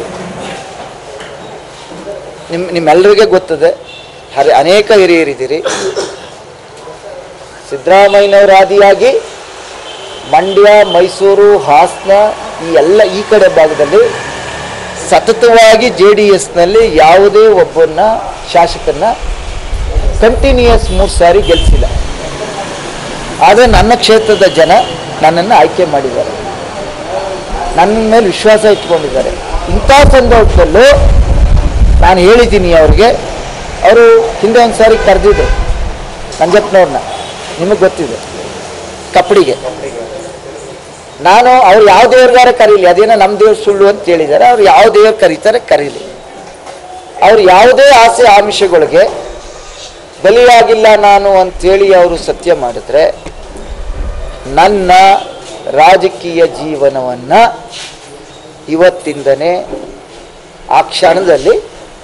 ನಿಮ್ಮ ನಿಮ್ಮೆಲ್ಲರಿಗೆ ಗೊತ್ತದೆ ಹರಿ ಅನೇಕ ಹಿರಿಯರಿದ್ದೀರಿ ಸಿದ್ದರಾಮಯ್ಯನವರ ಆದಿಯಾಗಿ ಮಂಡ್ಯ ಮೈಸೂರು ಹಾಸನ ಈ ಎಲ್ಲ ಈ ಕಡೆ ಭಾಗದಲ್ಲಿ ಸತತವಾಗಿ ಜೆ ಡಿ ಎಸ್ನಲ್ಲಿ ಯಾವುದೇ ಒಬ್ಬನ್ನ ಶಾಸಕನ್ನ ಕಂಟಿನ್ಯೂಯಸ್ ಮೂರು ಸಾರಿ ಗೆಲ್ಲಿಸಿಲ್ಲ ಆದರೆ ನನ್ನ ಕ್ಷೇತ್ರದ ಜನ ನನ್ನನ್ನು ಆಯ್ಕೆ ಮಾಡಿದ್ದಾರೆ ನನ್ನ ಮೇಲೆ ವಿಶ್ವಾಸ ಇಟ್ಕೊಂಡಿದ್ದಾರೆ ಇಂಥ ಸಂದರ್ಭದಲ್ಲೂ ನಾನು ಹೇಳಿದ್ದೀನಿ ಅವ್ರಿಗೆ ಅವರು ಹಿಂದೆ ಒಂದು ಸಾರಿ ಕರೆದಿದ್ರು ನಂಜಪ್ಪನವ್ರನ್ನ ನಿಮಗೆ ಗೊತ್ತಿದೆ ಕಪ್ಪಡಿಗೆ ನಾನು ಅವ್ರು ಯಾವ ದೇವ್ರಿಗಾರ ಕರೀಲಿ ಅದೇನೋ ನಮ್ಮ ದೇವ್ರ ಸುಳ್ಳು ಅಂತ ಹೇಳಿದ್ದಾರೆ ಅವ್ರು ಯಾವ ದೇವ್ರು ಕರೀತಾರೆ ಕರೀಲಿ ಅವ್ರು ಯಾವುದೇ ಆಸೆ ಆಮಿಷಗಳಿಗೆ ಬಲಿಯಾಗಿಲ್ಲ ನಾನು ಅಂತೇಳಿ ಅವರು ಸತ್ಯ ಮಾಡಿದ್ರೆ ನನ್ನ ರಾಜಕೀಯ ಜೀವನವನ್ನು ಇವತ್ತಿಂದನೇ ಆ ಕ್ಷಣದಲ್ಲಿ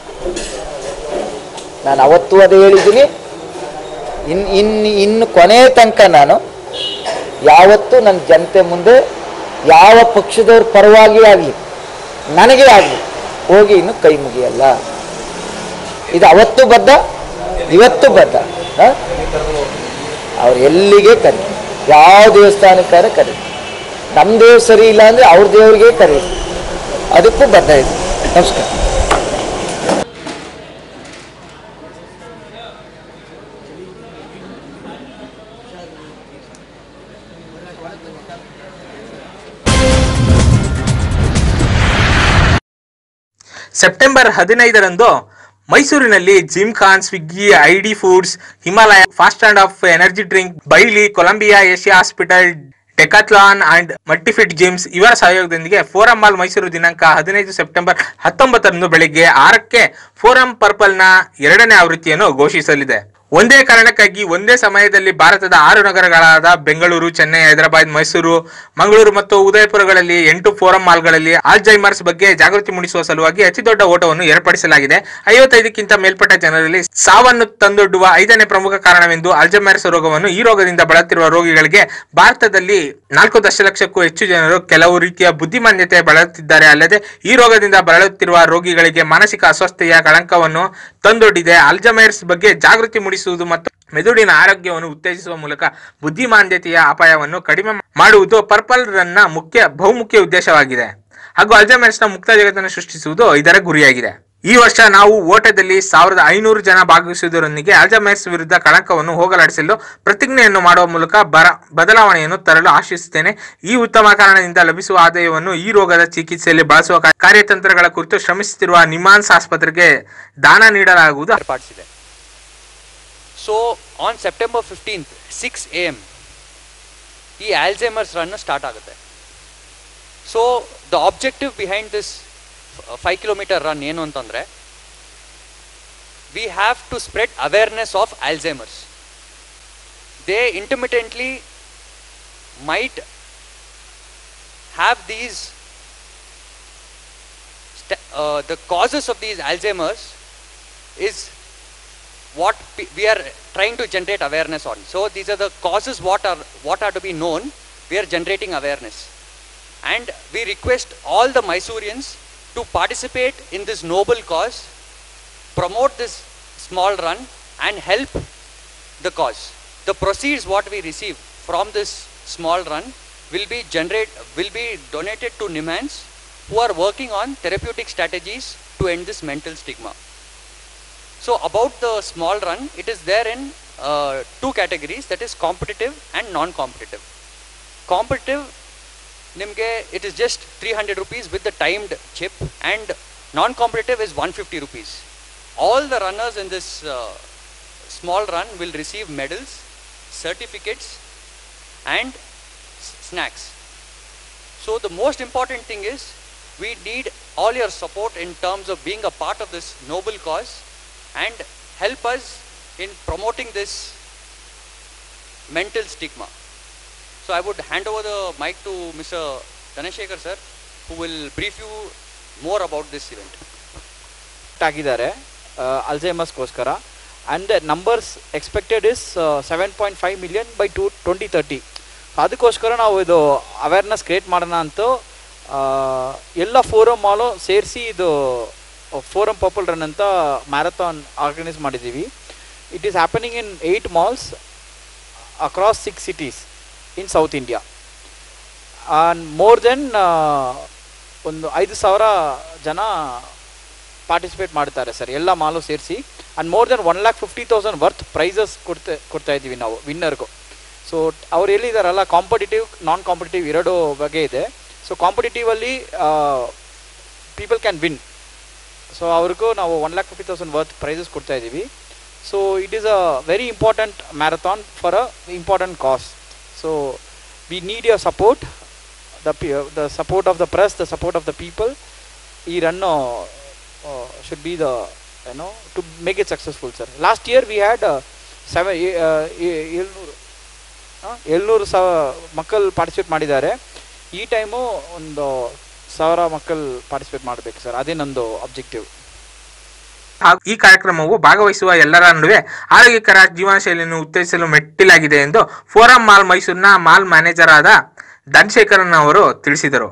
ನಾನು ಅವತ್ತು ಅದೇ ಹೇಳಿದ್ದೀನಿ ಇನ್ ಇನ್ನು ಇನ್ನು ಕೊನೆ ತನಕ ನಾನು ಯಾವತ್ತೂ ನನ್ನ ಜನತೆ ಮುಂದೆ ಯಾವ ಪಕ್ಷದವ್ರ ಪರವಾಗಿ ಆಗಲಿ ನನಗೆ ಆಗಲಿ ಹೋಗಿ ಇನ್ನು ಕೈ ಮುಗಿಯಲ್ಲ ಇದು ಅವತ್ತು ಬದ್ಧ ಇವತ್ತು ಬದ್ಧ ಅವ್ರು ಎಲ್ಲಿಗೆ ಕರಿ ಯಾವ ದೇವಸ್ಥಾನಕ್ಕಾರ ಕರಿ ನಮ್ಮ ದೇವ್ರು ಸರಿ ಇಲ್ಲ ಅಂದರೆ ಅವ್ರ ದೇವ್ರಿಗೆ ಕರಿ ಅದಕ್ಕೂ ಬದ್ಧ ಇದೆ ನಮಸ್ಕಾರ ಸೆಪ್ಟೆಂಬರ್ ಹದಿನೈದರಂದು ಮೈಸೂರಿನಲ್ಲಿ ಜಿಮ್ ಖಾನ್ Swiggy ID foods Himalaya fast and up energy drink Bailley Columbia Asia hospital Decathlon and Multifit gyms ಇವರ ಸಹಯೋಗದೊಂದಿಗೆ ಫೋರಂ ಮಾಲ್ ಮೈಸೂರು ದಿನಾಂಕ ಹದಿನೈದು ಸೆಪ್ಟೆಂಬರ್ ಹತ್ತೊಂಬತ್ತರಂದು ಬೆಳಿಗ್ಗೆ ಆರಕ್ಕೆ ಫೋರಂ ಪರ್ಪಲ್ನ ಎರಡನೇ ಆವೃತ್ತಿಯನ್ನು ಘೋಷಿಸಲಿದೆ ಒಂದೇ ಕಾರಣಕ್ಕಾಗಿ ಒಂದೇ ಸಮಯದಲ್ಲಿ ಭಾರತದ ಆರು ನಗರಗಳಾದ ಬೆಂಗಳೂರು ಚೆನ್ನೈ ಹೈದರಾಬಾದ್ ಮೈಸೂರು ಮಂಗಳೂರು ಮತ್ತು ಉದಯಪುರಗಳಲ್ಲಿ ಎಂಟು ಫೋರಂ ಮಾಲ್ಗಳಲ್ಲಿ ಆಲ್ಜೈಮರ್ಸ್ ಬಗ್ಗೆ ಜಾಗೃತಿ ಮೂಡಿಸುವ ಸಲುವಾಗಿ ಅತಿ ದೊಡ್ಡ ಓಟವನ್ನು ಏರ್ಪಡಿಸಲಾಗಿದೆ ಐವತ್ತೈದಕ್ಕಿಂತ ಮೇಲ್ಪಟ್ಟ ಜನರಲ್ಲಿ ಸಾವನ್ನು ತಂದೊಡ್ಡುವ ಐದನೇ ಪ್ರಮುಖ ಕಾರಣವೆಂದು ಅಲ್ಜೈಮರ್ಸ್ ರೋಗವನ್ನು ಈ ರೋಗದಿಂದ ಬಳಲುತ್ತಿರುವ ರೋಗಿಗಳಿಗೆ ಭಾರತದಲ್ಲಿ ನಾಲ್ಕು ದಶಲಕ್ಷಕ್ಕೂ ಹೆಚ್ಚು ಜನರು ಕೆಲವು ರೀತಿಯ ಬುದ್ಧಿಮಾನ್ಯತೆ ಬಳಲುತ್ತಿದ್ದಾರೆ ಅಲ್ಲದೆ ಈ ರೋಗದಿಂದ ಬಳಲುತ್ತಿರುವ ರೋಗಿಗಳಿಗೆ ಮಾನಸಿಕ ಅಸ್ವಸ್ಥತೆಯ ಕಳಂಕವನ್ನು ತಂದೊಡ್ಡಿದೆ ಅಲ್ಜಮೈರ್ಸ್ ಬಗ್ಗೆ ಜಾಗೃತಿ ಮೂಡಿಸುವುದು ಮತ್ತು ಮೆದುಳಿನ ಆರೋಗ್ಯವನ್ನು ಉತ್ತೇಜಿಸುವ ಮೂಲಕ ಬುದ್ಧಿಮಾಂದ್ಯತೆಯ ಅಪಾಯವನ್ನು ಕಡಿಮೆ ಮಾಡುವುದು ಪರ್ಪಲ್ ರನ್ನ ಮುಖ್ಯ ಬಹುಮುಖ್ಯ ಉದ್ದೇಶವಾಗಿದೆ ಹಾಗೂ ಅಲ್ಜಮೈರ್ಸ್ನ ಮುಕ್ತ ಜಗತ್ತನ್ನು ಸೃಷ್ಟಿಸುವುದು ಇದರ ಗುರಿಯಾಗಿದೆ ಈ ವರ್ಷ ನಾವು ಓಟದಲ್ಲಿ ಸಾವಿರದ ಐನೂರು ಜನ ಭಾಗವಹಿಸುವುದರೊಂದಿಗೆ ಅಲ್ಜಮೈರ್ಸ್ ವಿರುದ್ಧ ಕಳಂಕವನ್ನು ಹೋಗಲಾಡಿಸಲು ಪ್ರತಿಜ್ಞೆಯನ್ನು ಮಾಡುವ ಮೂಲಕ ಬರ ಬದಲಾವಣೆಯನ್ನು ತರಲು ಆಶಿಸುತ್ತೇನೆ ಈ ಉತ್ತಮ ಕಾರಣದಿಂದ ಲಭಿಸುವ ಆದಾಯವನ್ನು ಈ ರೋಗದ ಚಿಕಿತ್ಸೆಯಲ್ಲಿ ಬಳಸುವ ಕಾ- ಕಾರ್ಯತಂತ್ರಗಳ ಕುರಿತು ಶ್ರಮಿಸುತ್ತಿರುವ ನಿಮಾನ್ಸ್ ಆಸ್ಪತ್ರೆಗೆ ದಾನ ನೀಡಲಾಗುವುದು ಏರ್ಪಡಿಸಿದೆ so on September fifteenth six A M ಈ ಆಲ್ಝೈಮರ್ಸ್ ರನ್ ಸ್ಟಾರ್ಟ್ ಆಗುತ್ತೆ so the objective behind this five kilometer run ಏನು ಅಂತಂದರೆ we have to spread awareness of Alzheimer's they intermittently might have these the causes of these Alzheimer's is what pe- we are trying to generate awareness on. So these are the causes what are what are to be known. We are generating awareness, and we request all the Mysoreans to participate in this noble cause, promote this small run, and help the cause. The proceeds what we receive from this small run will be generate will be donated to NIMANS who are working on therapeutic strategies to end this mental stigma. So about the small run, it is there in uh, two categories that is competitive and non-competitive. Competitive, nimge it is just 300 rupees with the timed chip and non-competitive is 150 rupees. All the runners in this uh, small run will receive medals, certificates and s- snacks. So the most important thing is we need all your support in terms of being a part of this noble cause and help us in promoting this mental stigma. So I would hand over the mic to Mr. Dhanashekar sir who will brief you more about this event. ಆಗಿದ್ದಾರೆ ಅಲ್ಝೈಮರ್ಸ್ಗೋಸ್ಕರ and numbers expected is seven point five million by two twenty thirty ಅದಕ್ಕೋಸ್ಕರ ನಾವು ಇದು awareness create ಮಾಡೋಣ ಅಂತ ಆ, ಎಲ್ಲ forum mall ಸೇರಿಸಿ ಇದು ಫೋರಮ್ ಪರ್ಪಲ್ ರನ್ ಅಂತ ಮ್ಯಾರಥಾನ್ ಆರ್ಗನೈಸ್ ಮಾಡಿದ್ದೀವಿ it is happening in eight malls across six cities in South India and more than ಒಂದು ಐದು ಸಾವಿರ ಜನ ಪಾರ್ಟಿಸಿಪೇಟ್ ಮಾಡ್ತಾರೆ ಸರ್ ಎಲ್ಲ ಮಾಲು ಸೇರಿಸಿ and more than one lakh fifty thousand worth prizes ಕೊಡ್ತಾ ಕೊಡ್ತಾ ಇದ್ದೀವಿ ನಾವು ವಿನ್ನರ್ಗೂ ಸೊ ಅವ್ರು ಹೇಳಿದಾರಲ್ಲ ಕಾಂಪಿಟೇಟಿವ್ ನಾನ್ ಕಾಂಪಿಟೇಟಿವ್ ಎರಡು ಬಗೆ ಇದೆ ಸೊ ಕಾಂಪಿಟೇಟಿವಲ್ಲಿ ಪೀಪಲ್ ಕ್ಯಾನ್ ವಿನ್ ಸೊ ಅವ್ರಿಗೂ ನಾವು one lakh fifty thousand worth prizes ಕೊಡ್ತಾ ಇದ್ದೀವಿ so it is a very important marathon for a important cause so we need your support the the support of the press the support of the people ಈ ರನ್ನು should be the ಏನೋ to make it successful sir last year we had ಸೆವೆ ಏಳ್ನೂರು ಏಳ್ನೂರು ಸಾವ ಮಕ್ಕಳು participate ಮಾಡಿದ್ದಾರೆ ಈ ಟೈಮು ಒಂದು ಸಾವಿರ ಮಕ್ಕಳು ಪಾರ್ಟಿಸಿಪೇಟ್ ಮಾಡಬೇಕು ಸರ್ ಅದೇ ನಂದು ಅಬ್ಜೆಕ್ಟಿವ್ ಹಾಗೂ ಈ ಕಾರ್ಯಕ್ರಮವು ಭಾಗವಹಿಸುವ ಎಲ್ಲರ ನಡುವೆ ಆರೋಗ್ಯಕರ ಜೀವನ ಶೈಲಿಯನ್ನು ಉತ್ತೇಜಿಸಲು ಮೆಟ್ಟಿಲಾಗಿದೆ ಎಂದು ಫೋರಂ ಮಾಲ್ ಮೈಸೂರಿನ ಮಾಲ್ ಮ್ಯಾನೇಜರ್ ಆದ ಧನಶೇಖರನ್ ಅವರು ತಿಳಿಸಿದರು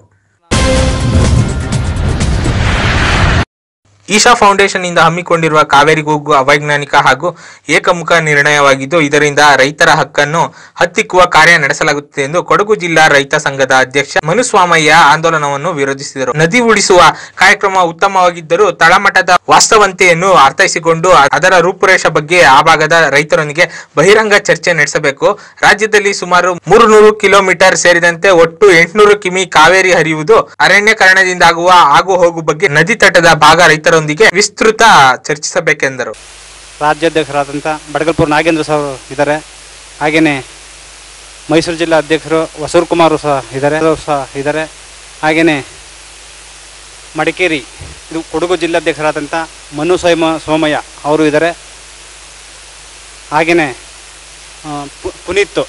ಈಶಾ ಫೌಂಡೇಶನ್ ಇಂದ ಹಮ್ಮಿಕೊಂಡಿರುವ ಕಾವೇರಿ ಕೂಗು ಅವೈಜ್ಞಾನಿಕ ಹಾಗೂ ಏಕಮುಖ ನಿರ್ಣಯವಾಗಿದ್ದು ಇದರಿಂದ ರೈತರ ಹಕ್ಕನ್ನು ಹತ್ತಿಕ್ಕುವ ಕಾರ್ಯ ನಡೆಸಲಾಗುತ್ತಿದೆ ಎಂದು ಕೊಡಗು ಜಿಲ್ಲಾ ರೈತ ಸಂಘದ ಅಧ್ಯಕ್ಷ ಮನುಸ್ವಾಮಯ್ಯ ಆಂದೋಲನವನ್ನು ವಿರೋಧಿಸಿದರು ನದಿ ಉಳಿಸುವ ಕಾರ್ಯಕ್ರಮ ಉತ್ತಮವಾಗಿದ್ದರೂ ತಳಮಟ್ಟದ ವಾಸ್ತವಂತೆಯನ್ನು ಅರ್ಥೈಸಿಕೊಂಡು ಅದರ ರೂಪುರೇಷ ಬಗ್ಗೆ ಆ ಭಾಗದ ರೈತರೊಂದಿಗೆ ಬಹಿರಂಗ ಚರ್ಚೆ ನಡೆಸಬೇಕು ರಾಜ್ಯದಲ್ಲಿ ಸುಮಾರು ಮೂರು ನೂರು ಕಿಲೋಮೀಟರ್ ಸೇರಿದಂತೆ ಒಟ್ಟು ಎಂಟುನೂರು ಕಿಮಿ ಕಾವೇರಿ ಹರಿಯುವುದು ಅರಣ್ಯಕರಣದಿಂದಾಗುವ ಆಗು ಹೋಗು ಬಗ್ಗೆ ನದಿ ತಟದ ಭಾಗ ರೈತರೊಂದಿಗೆ ವಿಸ್ತೃತ ಚರ್ಚಿಸಬೇಕೆಂದರು ರಾಜ್ಯಾಧ್ಯಕ್ಷರಾದಂಥ ಬಡಗಲ್ಪುರ ನಾಗೇಂದ್ರ ಸರ್ ಇದ್ದಾರೆ ಹಾಗೆಯೇ ಮೈಸೂರು ಜಿಲ್ಲಾ ಅಧ್ಯಕ್ಷರು ವಸೂರ್ ಕುಮಾರ್ ಸಹ ಇದ್ದಾರೆ ಅವರು ಸಹ ಇದ್ದಾರೆ ಹಾಗೆಯೇ ಮಡಿಕೇರಿ ಇದು ಕೊಡಗು ಜಿಲ್ಲಾಧ್ಯಕ್ಷರಾದಂಥ ಮನು ಸೋಮ ಸೋಮಯ್ಯ ಅವರು ಇದ್ದಾರೆ ಹಾಗೆಯೇ ಆ, ಪು- ಪುನೀತ್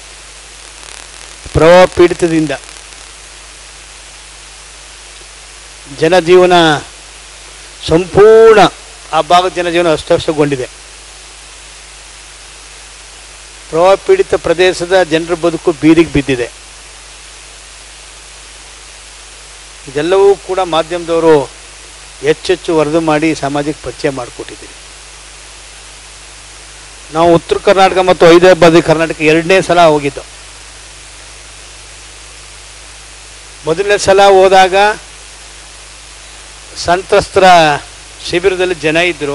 ಪ್ರವಾಹ ಪೀಡಿತದಿಂದ ಜನಜೀವನ ಸಂಪೂರ್ಣ ಆ ಭಾಗದ ಜನಜೀವನ ಅಸ್ತವ್ಯಸ್ತಗೊಂಡಿದೆ ಪ್ರವಾಹ ಪೀಡಿತ ಪ್ರದೇಶದ ಜನರ ಬದುಕು ಬೀದಿಗೆ ಬಿದ್ದಿದೆ ಇದೆಲ್ಲವೂ ಕೂಡ ಮಾಧ್ಯಮದವರು ಹೆಚ್ಚೆಚ್ಚು ವರದಿ ಮಾಡಿ ಸಮಾಜಕ್ಕೆ ಪರಿಚಯ ಮಾಡಿಕೊಟ್ಟಿದ್ದೀರಿ ನಾವು ಉತ್ತರ ಕರ್ನಾಟಕ ಮತ್ತು ಹೈದರಾಬಾದ್ ಕರ್ನಾಟಕ ಎರಡನೇ ಸಲ ಹೋಗಿದ್ದು ಮೊದಲನೇ ಸಲ ಹೋದಾಗ ಸಂತ್ರಸ್ತರ ಶಿಬಿರದಲ್ಲಿ ಜನ ಇದ್ದರು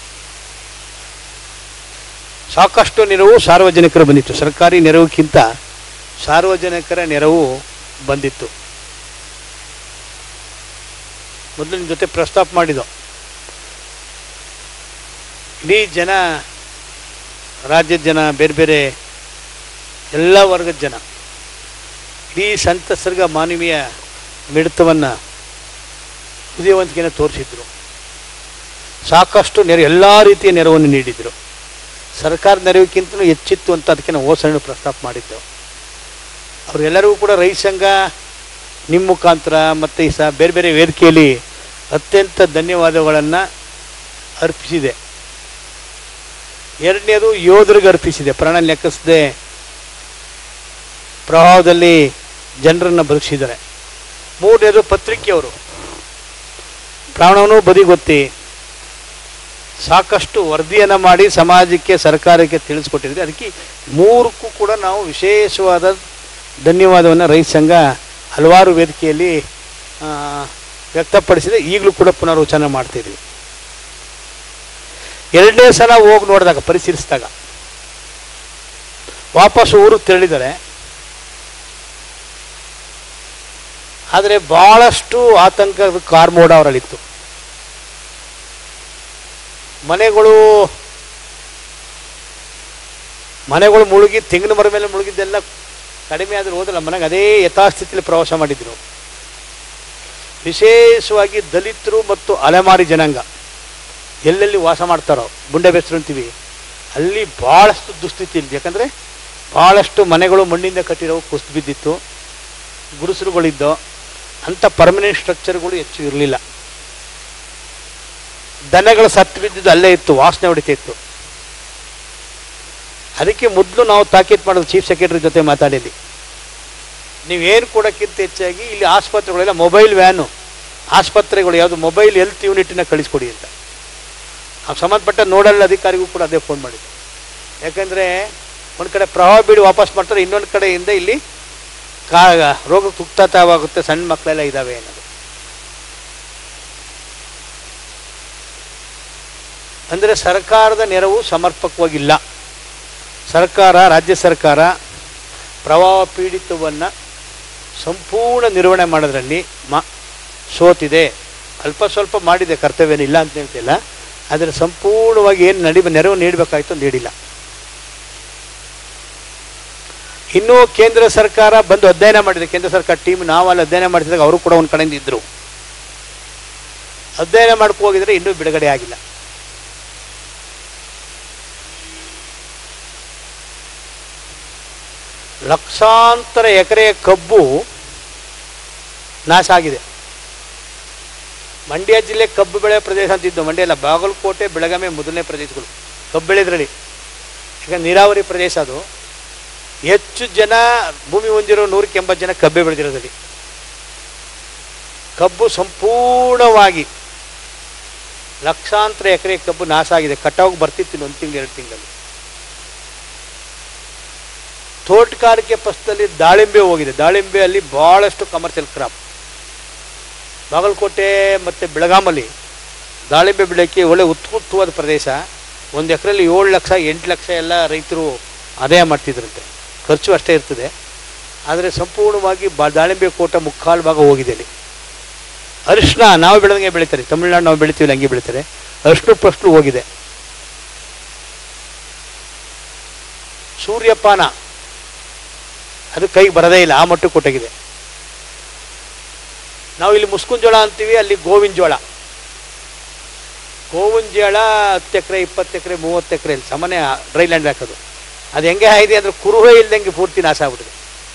ಸಾಕಷ್ಟು ನೆರವು ಸಾರ್ವಜನಿಕರು ಬಂದಿತ್ತು ಸರ್ಕಾರಿ ನೆರವುಕ್ಕಿಂತ ಸಾರ್ವಜನಿಕರ ನೆರವು ಬಂದಿತ್ತು ಮೊದಲು ನಿಮ್ಮ ಜೊತೆ ಪ್ರಸ್ತಾಪ ಮಾಡಿದ್ದು ಇಡೀ ಜನ ರಾಜ್ಯದ ಜನ ಬೇರೆ ಬೇರೆ ಎಲ್ಲ ವರ್ಗದ ಜನ ಇಡೀ ಸಂತಸರ್ಗ ಮಾನವೀಯ ಮಿಡಿತವನ್ನು ಹೃದಯವಂತಿಕೆಯನ್ನು ತೋರಿಸಿದ್ರು ಸಾಕಷ್ಟು ನೆರವು ಎಲ್ಲ ರೀತಿಯ ನೆರವನ್ನು ನೀಡಿದರು ಸರ್ಕಾರ ನೆರವಿಗಿಂತಲೂ ಹೆಚ್ಚಿತ್ತು ಅಂತ ಅದಕ್ಕೆ ನಾವು ಹೋಸಣ್ಣು ಪ್ರಸ್ತಾಪ ಮಾಡಿದ್ದೆವು ಅವರೆಲ್ಲರಿಗೂ ಕೂಡ ರೈತ ಸಂಘ ನಿಮ್ಮ ಮುಖಾಂತರ ಮತ್ತು ಈ ಸಹ ಬೇರೆ ಬೇರೆ ವೇದಿಕೆಯಲ್ಲಿ ಅತ್ಯಂತ ಧನ್ಯವಾದಗಳನ್ನು ಅರ್ಪಿಸಿದೆ ಎರಡನೇದು ಯೋಧರಿಗೆ ಅರ್ಪಿಸಿದೆ ಪ್ರಾಣ ಲೆಕ್ಕಿಸದೆ ಪ್ರವಾಹದಲ್ಲಿ ಜನರನ್ನು ಬದುಕಿಸಿದ್ದಾರೆ ಮೂರನೇದು ಪತ್ರಿಕೆಯವರು ಪ್ರಾಣವನ್ನು ಬದಿಗೊತ್ತಿ ಸಾಕಷ್ಟು ವರದಿಯನ್ನು ಮಾಡಿ ಸಮಾಜಕ್ಕೆ ಸರ್ಕಾರಕ್ಕೆ ತಿಳಿಸ್ಕೊಟ್ಟಿದ್ರೆ ಅದಕ್ಕೆ ಮೂರಕ್ಕೂ ಕೂಡ ನಾವು ವಿಶೇಷವಾದ ಧನ್ಯವಾದವನ್ನು ರೈತ ಸಂಘ ಹಲವಾರು ವೇದಿಕೆಯಲ್ಲಿ ಆ, ವ್ಯಕ್ತಪಡಿಸಿದೆ ಈಗಲೂ ಕೂಡ ಪುನರ್ವಚನ ಮಾಡ್ತಿದ್ವಿ ಎರಡನೇ ಸಲ ಹೋಗಿ ನೋಡಿದಾಗ ಪರಿಶೀಲಿಸಿದಾಗ ವಾಪಸ್ ಊರಿಗೆ ತೆರಳಿದ್ದಾರೆ ಆದರೆ ಭಾಳಷ್ಟು ಆತಂಕದ ಕಾರ್ಮೋಡ ಅವರಲ್ಲಿತ್ತು ಮನೆಗಳು ಮನೆಗಳು ಮುಳುಗಿ ತೆಂಗಿನ ಮರ ಮೇಲೆ ಮುಳುಗಿದ್ದೆಲ್ಲ ಕಡಿಮೆ ಆದರೂ ಹೋದಲ್ಲ ಮನೆಗೆ ಅದೇ ಯಥಾಸ್ಥಿತಿಯಲ್ಲಿ ಪ್ರವಾಸ ಮಾಡಿದ್ರು ವಿಶೇಷವಾಗಿ ದಲಿತರು ಮತ್ತು ಅಲೆಮಾರಿ ಜನಾಂಗ ಎಲ್ಲೆಲ್ಲಿ ವಾಸ ಮಾಡ್ತಾರೋ ಬುಂಡೆ ಬೆಸರು ಅಂತೀವಿ ಅಲ್ಲಿ ಭಾಳಷ್ಟು ದುಸ್ಥಿತಿ ಇದೆ ಯಾಕಂದರೆ ಭಾಳಷ್ಟು ಮನೆಗಳು ಮಣ್ಣಿಂದ ಕಟ್ಟಿರೋ ಕುಸಿದು ಬಿದ್ದಿತ್ತು ಗುಡಿಸಲುಗಳಿದ್ದೋ ಅಂಥ ಪರ್ಮನೆಂಟ್ ಸ್ಟ್ರಕ್ಚರ್ಗಳು ಹೆಚ್ಚು ಇರಲಿಲ್ಲ ದನಗಳು ಸತ್ತು ಬಿದ್ದಿದ್ದು ಅಲ್ಲೇ ಇತ್ತು ವಾಸನೆ ಹೊಡಿತಾ ಇತ್ತು ಅದಕ್ಕೆ ಮೊದಲು ನಾವು ತಾಕೀತು ಮಾಡೋದು ಚೀಫ್ ಸೆಕ್ರೆಟರಿ ಜೊತೆ ಮಾತಾಡಿದ್ವಿ ನೀವೇನು ಕೊಡೋಕ್ಕಿಂತ ಹೆಚ್ಚಾಗಿ ಇಲ್ಲಿ ಆಸ್ಪತ್ರೆಗಳೆಲ್ಲ ಮೊಬೈಲ್ ವ್ಯಾನು ಆಸ್ಪತ್ರೆಗಳು ಯಾವುದು ಮೊಬೈಲ್ ಹೆಲ್ತ್ ಯೂನಿಟ್ನ ಕಳಿಸ್ಕೊಡಿ ಅಂತ ಆ ಸಂಬಂಧಪಟ್ಟ ನೋಡಲ್ ಅಧಿಕಾರಿಗೂ ಕೂಡ ಅದೇ ಫೋನ್ ಮಾಡಿದ್ದೆ ಯಾಕಂದರೆ ಒಂದು ಕಡೆ ಪ್ರವಾಹ ಬೀಡಿ ವಾಪಸ್ ಮಾಡ್ತಾರೆ ಇನ್ನೊಂದು ಕಡೆಯಿಂದ ಇಲ್ಲಿ ಕಾ ರೋಗ ತುಕ್ತಾತವಾಗುತ್ತೆ ಸಣ್ಣ ಮಕ್ಕಳೆಲ್ಲ ಇದ್ದಾವೆ ಅನ್ನೋದು ಅಂದರೆ ಸರ್ಕಾರದ ನೆರವು ಸಮರ್ಪಕವಾಗಿಲ್ಲ ಸರ್ಕಾರ ರಾಜ್ಯ ಸರ್ಕಾರ ಪ್ರವಾಹ ಪೀಡಿತವನ್ನು ಸಂಪೂರ್ಣ ನಿರ್ವಹಣೆ ಮಾಡೋದ್ರಲ್ಲಿ ಮಾ ಸೋತಿದೆ ಅಲ್ಪ ಸ್ವಲ್ಪ ಮಾಡಿದೆ ಕರ್ತವ್ಯನಿಲ್ಲ ಅಂತ ಹೇಳ್ತಿಲ್ಲ ಆದರೆ ಸಂಪೂರ್ಣವಾಗಿ ಏನು ನಡಿ ನೆರವು ನೀಡಬೇಕಾಯ್ತು ನೀಡಿಲ್ಲ ಇನ್ನೂ ಕೇಂದ್ರ ಸರ್ಕಾರ ಬಂದು ಅಧ್ಯಯನ ಮಾಡಿದೆ ಕೇಂದ್ರ ಸರ್ಕಾರ ಟೀಮ್ ನಾವಲ್ಲಿ ಅಧ್ಯಯನ ಮಾಡಿಸಿದಾಗ ಅವರು ಕೂಡ ಒಂದು ಕಡೆಯಿಂದ ಇದ್ದರು ಅಧ್ಯಯನ ಮಾಡ್ಕೊ ಹೋಗಿದ್ರೆ ಇನ್ನೂ ಬಿಡುಗಡೆ ಆಗಿಲ್ಲ ಲಕ್ಷಾಂತರ ಎಕರೆ ಕಬ್ಬು ನಾಶ ಆಗಿದೆ ಮಂಡ್ಯ ಜಿಲ್ಲೆ ಕಬ್ಬು ಬೆಳೆ ಪ್ರದೇಶ ಅಂತಿದ್ದು ಮಂಡ್ಯ ಅಲ್ಲ ಬಾಗಲಕೋಟೆ ಬೆಳಗಾವಿ ಮೊದಲನೇ ಪ್ರದೇಶಗಳು ಕಬ್ಬು ಬೆಳೆದ್ರಲ್ಲಿ ಈಗ ನೀರಾವರಿ ಪ್ರದೇಶ ಅದು ಹೆಚ್ಚು ಜನ ಭೂಮಿ ಹೊಂದಿರೋ ನೂರಕ್ಕೆ ಎಂಬತ್ತು ಜನ ಕಬ್ಬೆ ಬೆಳೆದಿರೋದಲ್ಲಿ ಕಬ್ಬು ಸಂಪೂರ್ಣವಾಗಿ ಲಕ್ಷಾಂತರ ಎಕರೆ ಕಬ್ಬು ನಾಶ ಆಗಿದೆ ಕಟಾವು ಬರ್ತಿತ್ತು ಒಂದು ತಿಂಗಳು ಎರಡು ತಿಂಗಳಲ್ಲಿ ತೋಟಗಾರಿಕೆ ಪಕ್ಷದಲ್ಲಿ ದಾಳಿಂಬೆ ಹೋಗಿದೆ ದಾಳಿಂಬೆಯಲ್ಲಿ ಭಾಳಷ್ಟು ಕಮರ್ಷಿಯಲ್ ಕ್ರಾಪ್ ಬಾಗಲಕೋಟೆ ಮತ್ತು ಬೆಳಗಾಮಲ್ಲಿ ದಾಳಿಂಬೆ ಬೆಳೆಯೋಕ್ಕೆ ಒಳ್ಳೆ ಉತ್ಕೃಷ್ಟವಾದ ಪ್ರದೇಶ ಒಂದು ಎಕರೆಯಲ್ಲಿ ಏಳು ಲಕ್ಷ ಎಂಟು ಲಕ್ಷ ಎಲ್ಲ ರೈತರು ಆದಾಯ ಮಾಡ್ತಿದ್ರಂತೆ ಖರ್ಚು ಅಷ್ಟೇ ಇರ್ತದೆ ಆದರೆ ಸಂಪೂರ್ಣವಾಗಿ ಬಾ ದಾಳಿಂಬೆ ಕೋಟ ಮುಕ್ಕಾಲು ಭಾಗ ಹೋಗಿದೆ ಅಲ್ಲಿ ಅರಿಶಿನ ನಾವು ಬೆಳೆದಂಗೆ ಬೆಳೀತಾರೆ ತಮಿಳ್ನಾಡು ನಾವು ಬೆಳಿತೀವಿ ಹಂಗೆ ಬೆಳೀತಾರೆ ಅರಿಶಿನ ಫಸ್ಟು ಹೋಗಿದೆ ಸೂರ್ಯಪಾನ ಅದು ಕೈಗೆ ಬರೋದೇ ಇಲ್ಲ ಆ ಮಟ್ಟಕ್ಕೆ ಕೊಟ್ಟಾಗಿದೆ ನಾವು ಇಲ್ಲಿ ಮುಸ್ಕುನ್ ಜೋಳ ಅಂತೀವಿ ಅಲ್ಲಿ ಗೋವಿನ ಜೋಳ ಗೋವಿನ ಜೋಳ ಹತ್ತು ಎಕರೆ ಇಪ್ಪತ್ತು ಎಕರೆ ಮೂವತ್ತು ಎಕರೆ ಇಲ್ಲಿ ಸಾಮಾನ್ಯ ಡ್ರೈ ಲ್ಯಾಂಡ್ ಹಾಕೋದು ಅದು ಹೆಂಗೆ ಆಗಿದೆ ಅಂದ್ರೆ ಕುರುಹೇ ಇಲ್ದಂಗೆ ಪೂರ್ತಿ ನಾಶ ಆಗ್ಬಿಟ್ಟಿದೆ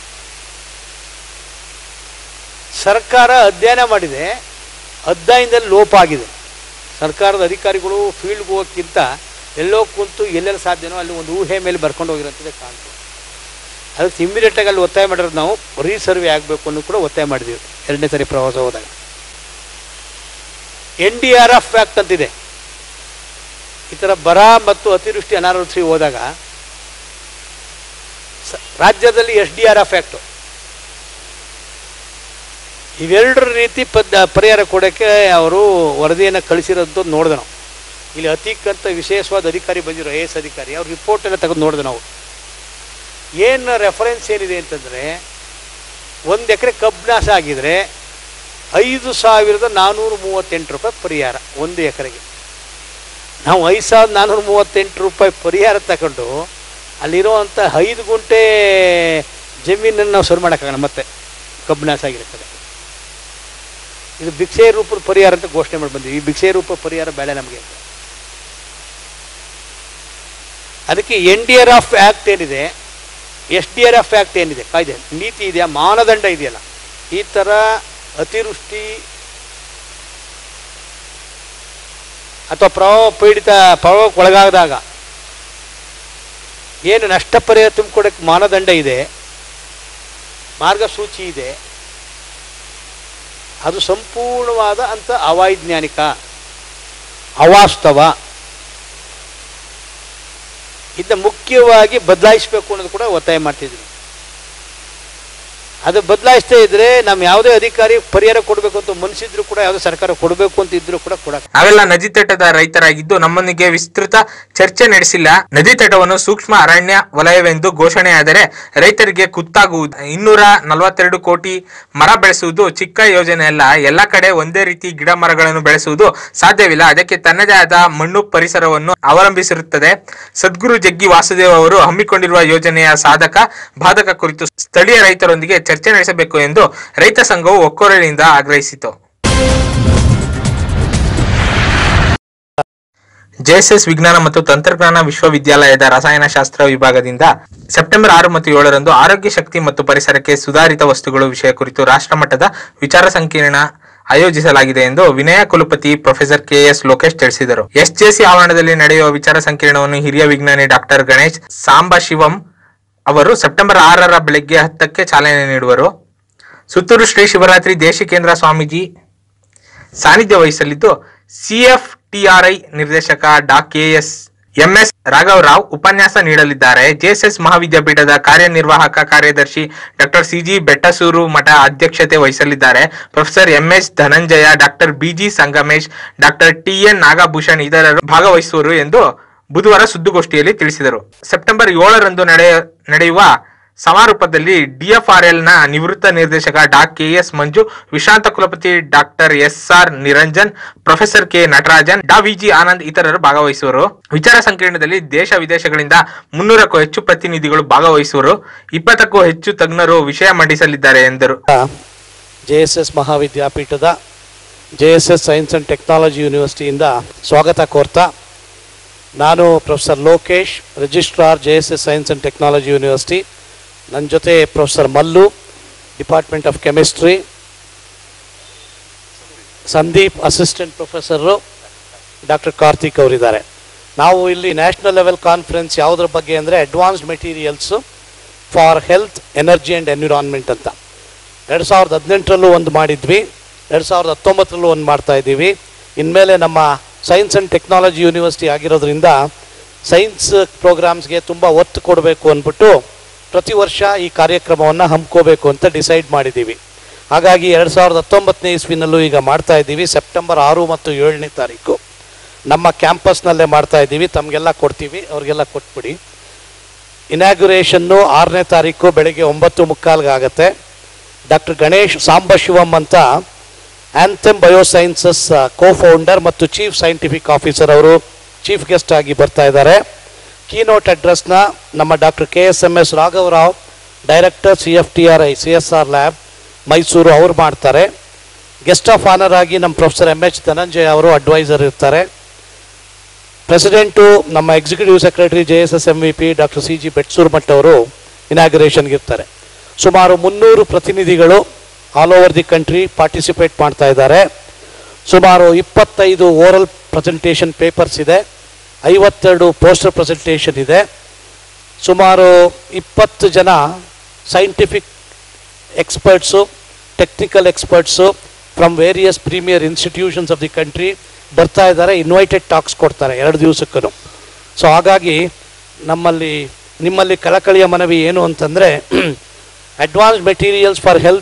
ಸರ್ಕಾರ ಅಧ್ಯಯನ ಮಾಡಿದೆ ಅಧ್ಯಯನದಲ್ಲಿ ಲೋಪ ಆಗಿದೆ ಸರ್ಕಾರದ ಅಧಿಕಾರಿಗಳು ಫೀಲ್ಡ್ಗೆ ಹೋಗೋಕ್ಕಿಂತ ಎಲ್ಲೋ ಕುಂತು ಎಲ್ಲೆಲ್ಲಿ ಸಾಧ್ಯನೋ ಅಲ್ಲಿ ಒಂದು ಊಹೆ ಮೇಲೆ ಬರ್ಕೊಂಡು ಹೋಗಿರೋಂಥದ್ದೇ ಕಾಣ್ತು ಅದಕ್ಕೆ ಇಮ್ಮಿಡಿಯೇಟಾಗಿ ಅಲ್ಲಿ ಒತ್ತಾಯ ಮಾಡಿರೋದು ನಾವು ರೀಸರ್ವೆ ಆಗಬೇಕು ಅನ್ನೋ ಕೂಡ ಒತ್ತಾಯ ಮಾಡಿದ್ದೀವಿ ಎರಡನೇ ಸರಿ ಪ್ರವಾಸ ಹೋದಾಗ N D R F act ಅಂತಿದೆ ಈ ಥರ ಬರ ಮತ್ತು ಅತಿವೃಷ್ಟಿ ಅನಾವೃಷ್ಟಿ ಹೋದಾಗ ಸ- ರಾಜ್ಯದಲ್ಲಿ S D R F act ಇವೆರಡರ ರೀತಿ ಪದ್ ಪರಿಹಾರ ಕೊಡೋಕ್ಕೆ ಅವರು ವರದಿಯನ್ನು ಕಳಿಸಿರೋದು ನೋಡಿದೆ ನಾವು ಇಲ್ಲಿ ಅತೀಕ್ ಅಂತ ವಿಶೇಷವಾದ ಅಧಿಕಾರಿ ಬಂದಿರೋ ಐ ಎಸ್ ಅಧಿಕಾರಿ ಅವ್ರ ರಿಪೋರ್ಟ್ ಎಲ್ಲ ತೆಗೆದು ನೋಡಿದೆ ನಾವು ಏನು ರೆಫರೆನ್ಸ್ ಏನಿದೆ ಅಂತಂದರೆ ಒಂದು ಎಕರೆ ಕಬ್ನಾಶ ಆಗಿದ್ರೆ ಐದು ಸಾವಿರದ ನಾನ್ನೂರ ಮೂವತ್ತೆಂಟು ರೂಪಾಯಿ ಪರಿಹಾರ ಒಂದು ಎಕರೆಗೆ ನಾವು ಐದು ಸಾವಿರದ ನಾನ್ನೂರ ಮೂವತ್ತೆಂಟು ರೂಪಾಯಿ ಪರಿಹಾರ ತಗೊಂಡು ಅಲ್ಲಿರುವಂಥ ಐದು ಗುಂಟೆ ಜಮೀನನ್ನು ನಾವು ಸರಿ ಮಾಡೋಕ್ಕಾಗಲ್ಲ ಮತ್ತೆ ಕಬ್ಬಿನಾಶ ಆಗಿರ್ತದೆ ಇದು ಭಿಕ್ಷೆ ರೂಪದ ಪರಿಹಾರ ಅಂತ ಘೋಷಣೆ ಮಾಡಿ ಬಂದ್ವಿ ಈ ಭಿಕ್ಷೆ ರೂಪ ಪರಿಹಾರ ಬೇಡ ನಮಗೆ ಅಂತ ಅದಕ್ಕೆ N D R of act ಏನಿದೆ S D R F act ಏನಿದೆ ಕಾಯ್ದೆ ನೀತಿ ಇದೆಯಾ ಮಾನದಂಡ ಇದೆಯಲ್ಲ ಈ ಥರ ಅತಿವೃಷ್ಟಿ ಅಥವಾ ಪ್ರವಾಹ ಪೀಡಿತ ಪ್ರವಾಹಕ್ಕೆ ಒಳಗಾದಾಗ ಏನು ನಷ್ಟ ಪರಿಹಾರ ತುಂಬಿಕೊಡಕ್ಕೆ ಮಾನದಂಡ ಇದೆ ಮಾರ್ಗಸೂಚಿ ಇದೆ ಅದು ಸಂಪೂರ್ಣವಾದ ಅಂತ ಅವೈಜ್ಞಾನಿಕ ಅವಾಸ್ತವ ಇದನ್ನ ಮುಖ್ಯವಾಗಿ ಬದಲಾಯಿಸಬೇಕು ಅನ್ನೋದು ಕೂಡ ಒತ್ತಾಯ ಮಾಡ್ತಿದ್ವಿ ಅದು ಬದಲಾಯಿಸ್ತೇ ಇದ್ರೆ ನಮ್ಮ ಯಾವುದೇ ಅಧಿಕಾರಿ ಪರಿಹಾರ ಕೊಡಬೇಕು ಅಂತ ಮನಸ್ಸಿದ್ರು ಕೂಡ ಯಾವುದೇ ಸರ್ಕಾರ ಕೊಡಬೇಕು ಅಂತ ಇದ್ರು ಕೂಡ ಕೊಡಕ್ಕೆ ನಾವೆಲ್ಲ ನದಿ ತಟದ ರೈತರಾಗಿದ್ದು ನಮ್ಮೊಂದಿಗೆ ವಿಸ್ತೃತ ಚರ್ಚೆ ನಡೆಸಿಲ್ಲ ನದಿ ತಟವನ್ನು ಸೂಕ್ಷ್ಮ ಅರಣ್ಯ ವಲಯವೆಂದು ಘೋಷಣೆಯಾದರೆ ರೈತರಿಗೆ ಕುತ್ತಾಗುವುದು ಇನ್ನೂರ ನಲವತ್ತೆರಡು ಕೋಟಿ ಮರ ಬೆಳೆಸುವುದು ಚಿಕ್ಕ ಯೋಜನೆ ಅಲ್ಲ ಎಲ್ಲ ಕಡೆ ಒಂದೇ ರೀತಿ ಗಿಡ ಮರಗಳನ್ನು ಬೆಳೆಸುವುದು ಸಾಧ್ಯವಿಲ್ಲ ಅದಕ್ಕೆ ತನ್ನದೇ ಆದ ಮಣ್ಣು ಪರಿಸರವನ್ನು ಅವಲಂಬಿಸಿರುತ್ತದೆ ಸದ್ಗುರು ಜಗ್ಗಿ ವಾಸುದೇವ್ ಅವರು ಹಮ್ಮಿಕೊಂಡಿರುವ ಯೋಜನೆಯ ಸಾಧಕ ಬಾಧಕ ಕುರಿತು ಸ್ಥಳೀಯ ರೈತರೊಂದಿಗೆ ಚರ್ಚೆ ನಡೆಸಬೇಕು ಎಂದು ರೈತ ಸಂಘವು ಒಕ್ಕೊರಲಿನಿಂದ ಆಗ್ರಹಿಸಿತು ಜೆಎಸ್ಎಸ್ ವಿಜ್ಞಾನ ಮತ್ತು ತಂತ್ರಜ್ಞಾನ ವಿಶ್ವವಿದ್ಯಾಲಯದ ರಸಾಯನಶಾಸ್ತ್ರ ವಿಭಾಗದಿಂದ ಸೆಪ್ಟೆಂಬರ್ ಆರು ಮತ್ತು ಏಳರಂದು ಆರೋಗ್ಯ ಶಕ್ತಿ ಮತ್ತು ಪರಿಸರಕ್ಕೆ ಸುಧಾರಿತ ವಸ್ತುಗಳು ವಿಷಯ ಕುರಿತು ರಾಷ್ಟ್ರಮಟ್ಟದ ವಿಚಾರ ಸಂಕಿರಣ ಆಯೋಜಿಸಲಾಗಿದೆ ಎಂದು ವಿನಯ ಕುಲಪತಿ ಪ್ರೊಫೆಸರ್ ಕೆಎಸ್ ಲೋಕೇಶ್ ತಿಳಿಸಿದರು ಎಸ್ಜೆಸಿ ಆವರಣದಲ್ಲಿ ನಡೆಯುವ ವಿಚಾರ ಸಂಕಿರಣವನ್ನು ಹಿರಿಯ ವಿಜ್ಞಾನಿ ಡಾಕ್ಟರ್ ಗಣೇಶ್ ಸಾಂಬಶಿವಂ ಅವರು ಸೆಪ್ಟೆಂಬರ್ ಆರರ ಬೆಳಗ್ಗೆ ಹತ್ತಕ್ಕೆ ಚಾಲನೆ ನೀಡುವರು ಸುತ್ತೂರು ಶ್ರೀ ಶಿವರಾತ್ರಿ ದೇಶಿಕೇಂದ್ರ ಸ್ವಾಮೀಜಿ ಸಾನ್ನಿಧ್ಯ ವಹಿಸಲಿದ್ದು ಸಿಎಫ್ ಟಿಆರ್ಐ ನಿರ್ದೇಶಕ ಡಾ ಕೆಎಸ್ ಎಂಎಸ್ ರಾಘವರಾವ್ ಉಪನ್ಯಾಸ ನೀಡಲಿದ್ದಾರೆ ಜೆಎಸ್ಎಸ್ ಮಹಾವಿದ್ಯಾಪೀಠದ ಕಾರ್ಯನಿರ್ವಾಹಕ ಕಾರ್ಯದರ್ಶಿ ಡಾಕ್ಟರ್ ಸಿಜಿ ಬೆಟ್ಟಸೂರು ಮಠ ಅಧ್ಯಕ್ಷತೆ ವಹಿಸಲಿದ್ದಾರೆ professor MS Dhananjaya doctor BG Sangamesh doctor TN Nagabhushan ಇತರರು ಭಾಗವಹಿಸುವರು ಎಂದು ಬುಧವಾರ ಸುದ್ದಿಗೋಷ್ಠಿಯಲ್ಲಿ ತಿಳಿಸಿದರು ಸೆಪ್ಟೆಂಬರ್ ಏಳರಂದು ನಡೆಯ ನಡೆಯುವ ಸಮಾರೋಪದಲ್ಲಿ ಡಿಎಫ್ಆರ್ಎಲ್ ನ ನಿವೃತ್ತ ನಿರ್ದೇಶಕ ಡಾ ಕೆಎಸ್ ಮಂಜು ವಿಶ್ರಾಂತ ಕುಲಪತಿ doctor S R Niranjan professor K Natarajan ಡಾ ವಿಜಿ ಆನಂದ್ ಇತರರು ಭಾಗವಹಿಸುವರು ವಿಚಾರ ಸಂಕಿರಣದಲ್ಲಿ ದೇಶ ವಿದೇಶಗಳಿಂದ ಮುನ್ನೂರಕ್ಕೂ ಹೆಚ್ಚು ಪ್ರತಿನಿಧಿಗಳು ಭಾಗವಹಿಸುವರು ಇಪ್ಪತ್ತಕ್ಕೂ ಹೆಚ್ಚು ತಜ್ಞರು ವಿಷಯ ಮಂಡಿಸಲಿದ್ದಾರೆ ಎಂದರು ಜೆ ಎಸ್ ಎಸ್ ಮಹಾವಿದ್ಯಾಪೀಠದ J S S science and technology ಯೂನಿವರ್ಸಿಟಿಯಿಂದ ಸ್ವಾಗತ ಕೋರ್ತಾ ನಾನು professor Lokesh registrar J S S science and technology university ನನ್ನ ಜೊತೆ professor Mallu department of chemistry Sandeep assistant professor doctor Karthik ಅವರಿದ್ದಾರೆ ನಾವು ಇಲ್ಲಿ ನ್ಯಾಷನಲ್ ಲೆವೆಲ್ ಕಾನ್ಫರೆನ್ಸ್ ಯಾವುದ್ರ ಬಗ್ಗೆ ಅಂದರೆ advanced materials for health energy and environment ಅಂತ ಎರಡು ಸಾವಿರದ ಹದಿನೆಂಟರಲ್ಲೂ ಒಂದು ಮಾಡಿದ್ವಿ ಎರಡು ಸಾವಿರದ ಹತ್ತೊಂಬತ್ತರಲ್ಲೂ ಒಂದು ಮಾಡ್ತಾ ಇದ್ದೀವಿ ಇನ್ಮೇಲೆ ನಮ್ಮ ಸೈನ್ಸ್ ಆ್ಯಂಡ್ ಟೆಕ್ನಾಲಜಿ ಯೂನಿವರ್ಸಿಟಿ ಆಗಿರೋದ್ರಿಂದ ಸೈನ್ಸ್ ಪ್ರೋಗ್ರಾಮ್ಸ್ಗೆ ತುಂಬ ಒತ್ತು ಕೊಡಬೇಕು ಅಂದ್ಬಿಟ್ಟು ಪ್ರತಿ ವರ್ಷ ಈ ಕಾರ್ಯಕ್ರಮವನ್ನು ಹಮ್ಮಿಕೋಬೇಕು ಅಂತ ಡಿಸೈಡ್ ಮಾಡಿದ್ದೀವಿ ಹಾಗಾಗಿ ಎರಡು ಸಾವಿರದ ಹತ್ತೊಂಬತ್ತನೇ ಇಸ್ವಿನಲ್ಲೂ ಈಗ ಮಾಡ್ತಾ ಇದ್ದೀವಿ ಸೆಪ್ಟೆಂಬರ್ ಆರು ಮತ್ತು ಏಳನೇ ತಾರೀಕು ನಮ್ಮ ಕ್ಯಾಂಪಸ್ನಲ್ಲೇ ಮಾಡ್ತಾ ಇದ್ದೀವಿ ತಮಗೆಲ್ಲ ಕೊಡ್ತೀವಿ ಅವ್ರಿಗೆಲ್ಲ ಕೊಟ್ಬಿಡಿ ಇನಾಗ್ಯುರೇಷನ್ನು ಆರನೇ ತಾರೀಕು ಬೆಳಗ್ಗೆ ಒಂಬತ್ತು ಮುಕ್ಕಾಲ್ಗೆ ಆಗುತ್ತೆ ಡಾಕ್ಟರ್ ಗಣೇಶ್ ಸಾಂಬಶಿವಂ ಅಂತ ಆ್ಯಂಥೆಮ್ ಬಯೋಸೈನ್ಸಸ್ ಕೋ ಫೌಂಡರ್ ಮತ್ತು ಚೀಫ್ ಸೈಂಟಿಫಿಕ್ ಆಫೀಸರ್ ಅವರು ಚೀಫ್ ಗೆಸ್ಟ್ ಆಗಿ ಬರ್ತಾ ಇದ್ದಾರೆ ಕೀನೋಟ್ ಅಡ್ರೆಸ್ನ ನಮ್ಮ doctor K S M S ರಾಘವರಾವ್ director C F T R I C S R lab Mysuru ಅವ್ರು ಮಾಡ್ತಾರೆ ಗೆಸ್ಟ್ ಆಫ್ ಆನರ್ ಆಗಿ ನಮ್ಮ ಪ್ರೊಫೆಸರ್ ಎಮ್ ಎಚ್ ಧನಂಜಯ ಅವರು ಅಡ್ವೈಸರ್ ಇರ್ತಾರೆ ಪ್ರೆಸಿಡೆಂಟು ನಮ್ಮ executive secretary J S S M V P doctor C G Betsur Math ಅವರು ಇನಾಗ್ರೇಷನ್ಗೆ ಇರ್ತಾರೆ ಸುಮಾರು ಮುನ್ನೂರು ಪ್ರತಿನಿಧಿಗಳು all over the country participate ಮಾಡ್ತಾ ಇದ್ದಾರೆ ಸುಮಾರು ಇಪ್ಪತ್ತೈದು ಓರಲ್ ಪ್ರೆಸೆಂಟೇಷನ್ ಪೇಪರ್ಸ್ ಇದೆ ಐವತ್ತೆರಡು ಪೋಸ್ಟರ್ ಪ್ರೆಸೆಂಟೇಷನ್ ಇದೆ ಸುಮಾರು ಇಪ್ಪತ್ತು ಜನ scientific experts technical experts from various premier institutions of the country ಬರ್ತಾ ಇದ್ದಾರೆ ಇನ್ವೈಟೆಡ್ ಟಾಕ್ಸ್ ಕೊಡ್ತಾರೆ ಎರಡು ದಿವಸಕ್ಕೂ ಸೊ ಹಾಗಾಗಿ ನಮ್ಮಲ್ಲಿ ನಿಮ್ಮಲ್ಲಿ ಕಳಕಳಿಯ ಮನವಿ ಏನು ಅಂತಂದರೆ advance materials for health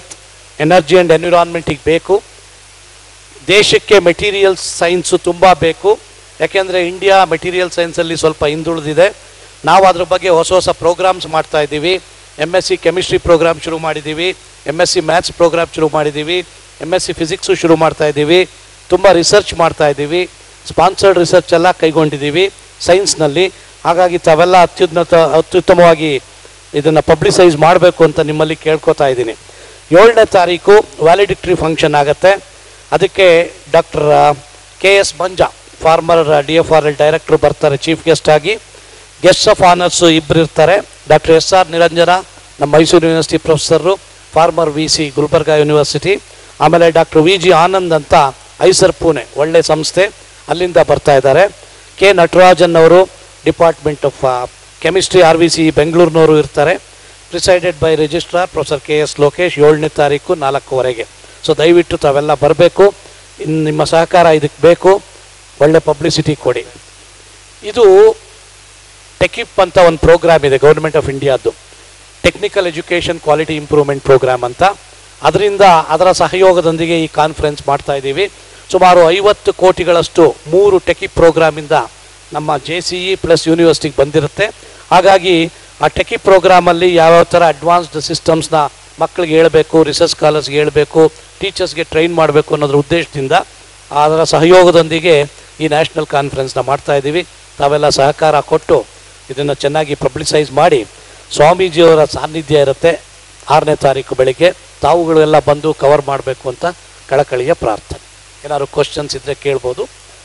energy and ಎನ್ವಿರಾನ್ಮೆಂಟಿಗೆ ಬೇಕು ದೇಶಕ್ಕೆ ಮೆಟೀರಿಯಲ್ಸ್ ಸೈನ್ಸು ತುಂಬ ಬೇಕು ಯಾಕೆಂದರೆ ಇಂಡಿಯಾ ಮೆಟೀರಿಯಲ್ ಸೈನ್ಸಲ್ಲಿ ಸ್ವಲ್ಪ ಹಿಂದುಳಿದಿದೆ ನಾವು ಅದ್ರ ಬಗ್ಗೆ ಹೊಸ ಹೊಸ ಪ್ರೋಗ್ರಾಮ್ಸ್ ಮಾಡ್ತಾ ಇದ್ದೀವಿ M S C chemistry program ಶುರು ಮಾಡಿದ್ದೀವಿ M S C maths program ಶುರು ಮಾಡಿದ್ದೀವಿ ಎಮ್ ಎಸ್ ಸಿ ಫಿಸಿಕ್ಸು ಶುರು ಮಾಡ್ತಾ ಇದ್ದೀವಿ ತುಂಬ ರಿಸರ್ಚ್ ಮಾಡ್ತಾ ಇದ್ದೀವಿ ಸ್ಪಾನ್ಸರ್ಡ್ ರಿಸರ್ಚ್ ಎಲ್ಲ ಕೈಗೊಂಡಿದ್ದೀವಿ ಸೈನ್ಸ್ನಲ್ಲಿ ಹಾಗಾಗಿ ತಾವೆಲ್ಲ ಅತ್ಯುನ್ನತ ಅತ್ಯುತ್ತಮವಾಗಿ ಇದನ್ನು ಪಬ್ಲಿಸೈಸ್ ಮಾಡಬೇಕು ಅಂತ ನಿಮ್ಮಲ್ಲಿ ಕೇಳ್ಕೊತಾ ಇದ್ದೀನಿ ಏಳನೇ ತಾರೀಕು ವ್ಯಾಲಿಡಿಕ್ಟ್ರಿ ಫಂಕ್ಷನ್ ಆಗುತ್ತೆ ಅದಕ್ಕೆ doctor K S Manja former D F R L director ಬರ್ತಾರೆ ಚೀಫ್ ಗೆಸ್ಟ್ ಆಗಿ ಗೆಸ್ಟ್ ಆಫ್ ಆನರ್ಸು ಇಬ್ಬರು ಇರ್ತಾರೆ ಡಾಕ್ಟರ್ ಎಸ್ ಆರ್ ನಿರಂಜನ ನಮ್ಮ Mysuru university professor former V C Gulbarga university ಆಮೇಲೆ ಡಾಕ್ಟರ್ ವಿ ಜಿ ಆನಂದ್ ಅಂತ ಐಸರ್ ಪುಣೆ ಒಳ್ಳೆ ಸಂಸ್ಥೆ ಅಲ್ಲಿಂದ ಬರ್ತಾ ಇದ್ದಾರೆ ಕೆ ನಟರಾಜನ್ ಅವರು department of chemistry R V C ಬೆಂಗಳೂರಿನವರು ಇರ್ತಾರೆ presided by registrar professor K S Lokesh ಏಳನೇ ತಾರೀಕು ನಾಲ್ಕುವರೆಗೆ ಸೊ ದಯವಿಟ್ಟು ತಾವೆಲ್ಲ ಬರಬೇಕು ಇನ್ನು ನಿಮ್ಮ ಸಹಕಾರ ಇದಕ್ಕೆ ಬೇಕು ಒಳ್ಳೆ ಪಬ್ಲಿಸಿಟಿ ಕೊಡಿ ಇದು ಟೆಕಿಪ್ ಅಂತ ಒಂದು ಪ್ರೋಗ್ರಾಮ್ ಇದೆ ಗೌರ್ಮೆಂಟ್ ಆಫ್ ಇಂಡಿಯಾದ್ದು technical education quality improvement program ಅಂತ ಅದರಿಂದ ಅದರ ಸಹಯೋಗದೊಂದಿಗೆ ಈ ಕಾನ್ಫರೆನ್ಸ್ ಮಾಡ್ತಾ ಇದ್ದೀವಿ ಸುಮಾರು ಐವತ್ತು ಕೋಟಿಗಳಷ್ಟು ಮೂರು ಟೆಕಿಪ್ ಪ್ರೋಗ್ರಾಮಿಂದ ನಮ್ಮ ಜೆ ಸಿ ಇ ಪ್ಲಸ್ ಯೂನಿವರ್ಸಿಟಿಗೆ ಬಂದಿರುತ್ತೆ ಹಾಗಾಗಿ ಆ ಟೆಕಿ ಪ್ರೋಗ್ರಾಮಲ್ಲಿ ಯಾವ್ಯಾವ ಥರ ಅಡ್ವಾನ್ಸ್ಡ್ ಸಿಸ್ಟಮ್ಸ್ನ ಮಕ್ಕಳಿಗೆ ಹೇಳಬೇಕು ರಿಸರ್ಚ್ ಸ್ಕಾಲರ್ಸ್ಗೆ ಹೇಳಬೇಕು ಟೀಚರ್ಸ್ಗೆ ಟ್ರೈನ್ ಮಾಡಬೇಕು ಅನ್ನೋದ್ರ ಉದ್ದೇಶದಿಂದ ಅದರ ಸಹಯೋಗದೊಂದಿಗೆ ಈ ನ್ಯಾಷನಲ್ ಕಾನ್ಫರೆನ್ಸ್ನ ಮಾಡ್ತಾ ಇದ್ದೀವಿ ತಾವೆಲ್ಲ ಸಹಕಾರ ಕೊಟ್ಟು ಇದನ್ನು ಚೆನ್ನಾಗಿ ಪಬ್ಲಿಸೈಸ್ ಮಾಡಿ ಸ್ವಾಮೀಜಿಯವರ ಸಾನ್ನಿಧ್ಯ ಇರುತ್ತೆ ಆರನೇ ತಾರೀಕು ಬೆಳಿಗ್ಗೆ ತಾವುಗಳೆಲ್ಲ ಬಂದು ಕವರ್ ಮಾಡಬೇಕು ಅಂತ ಕಳಕಳಿಯ ಪ್ರಾರ್ಥನೆ ಏನಾದ್ರು ಕ್ವಶನ್ಸ್ ಇದ್ದರೆ ಕೇಳ್ಬೋದು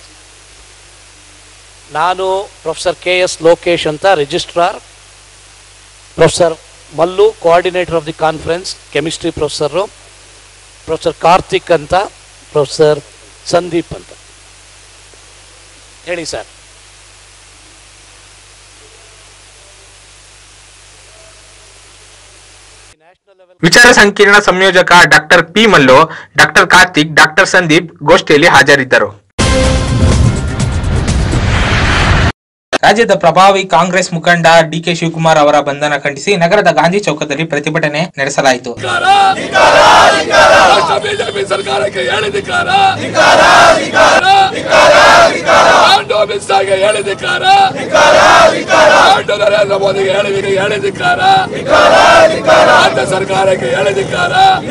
ನಾನು ಪ್ರೊಫೆಸರ್ ಕೆ ಎಸ್ ಲೋಕೇಶ್ ಅಂತ registrar professor Mallu coordinator of the conference chemistry professor professor Karthik ಅಂತ ಪ್ರೊಫೆಸರ್ ಸಂದೀಪ್ ಅಂತ ಹೇಳಿ ಸರ್ ವಿಚಾರ ಸಂಕಿರಣ ಸಂಯೋಜಕ doctor P Mallu doctor Karthik doctor Sandeep ಗೋಷ್ಠಿಯಲ್ಲಿ ಹಾಜರಿದ್ದರು ರಾಜ್ಯದ ಪ್ರಭಾವಿ ಕಾಂಗ್ರೆಸ್ ಮುಖಂಡ ಡಿಕೆ ಶಿವಕುಮಾರ್ ಅವರ ಬಂಧನ ಖಂಡಿಸಿ ನಗರದ ಗಾಂಧಿ ಚೌಕದಲ್ಲಿ ಪ್ರತಿಭಟನೆ ನಡೆಸಲಾಯಿತು ಬಿಜೆಪಿ ಸರ್ಕಾರಕ್ಕೆ ಹೇಳಿದಿಕಾರ ಮಿಸ್ಸಾಗೆ ಹೇಳಿದಿಕಾರ ನರೇಂದ್ರ ಮೋದಿಗೆ ಹೇಳಿದಿಗೆ ಹೇಳಿದಿಕಾರ ರಾಜ್ಯ ಸರ್ಕಾರಕ್ಕೆ ಹೇಳಿದಿಕಾರ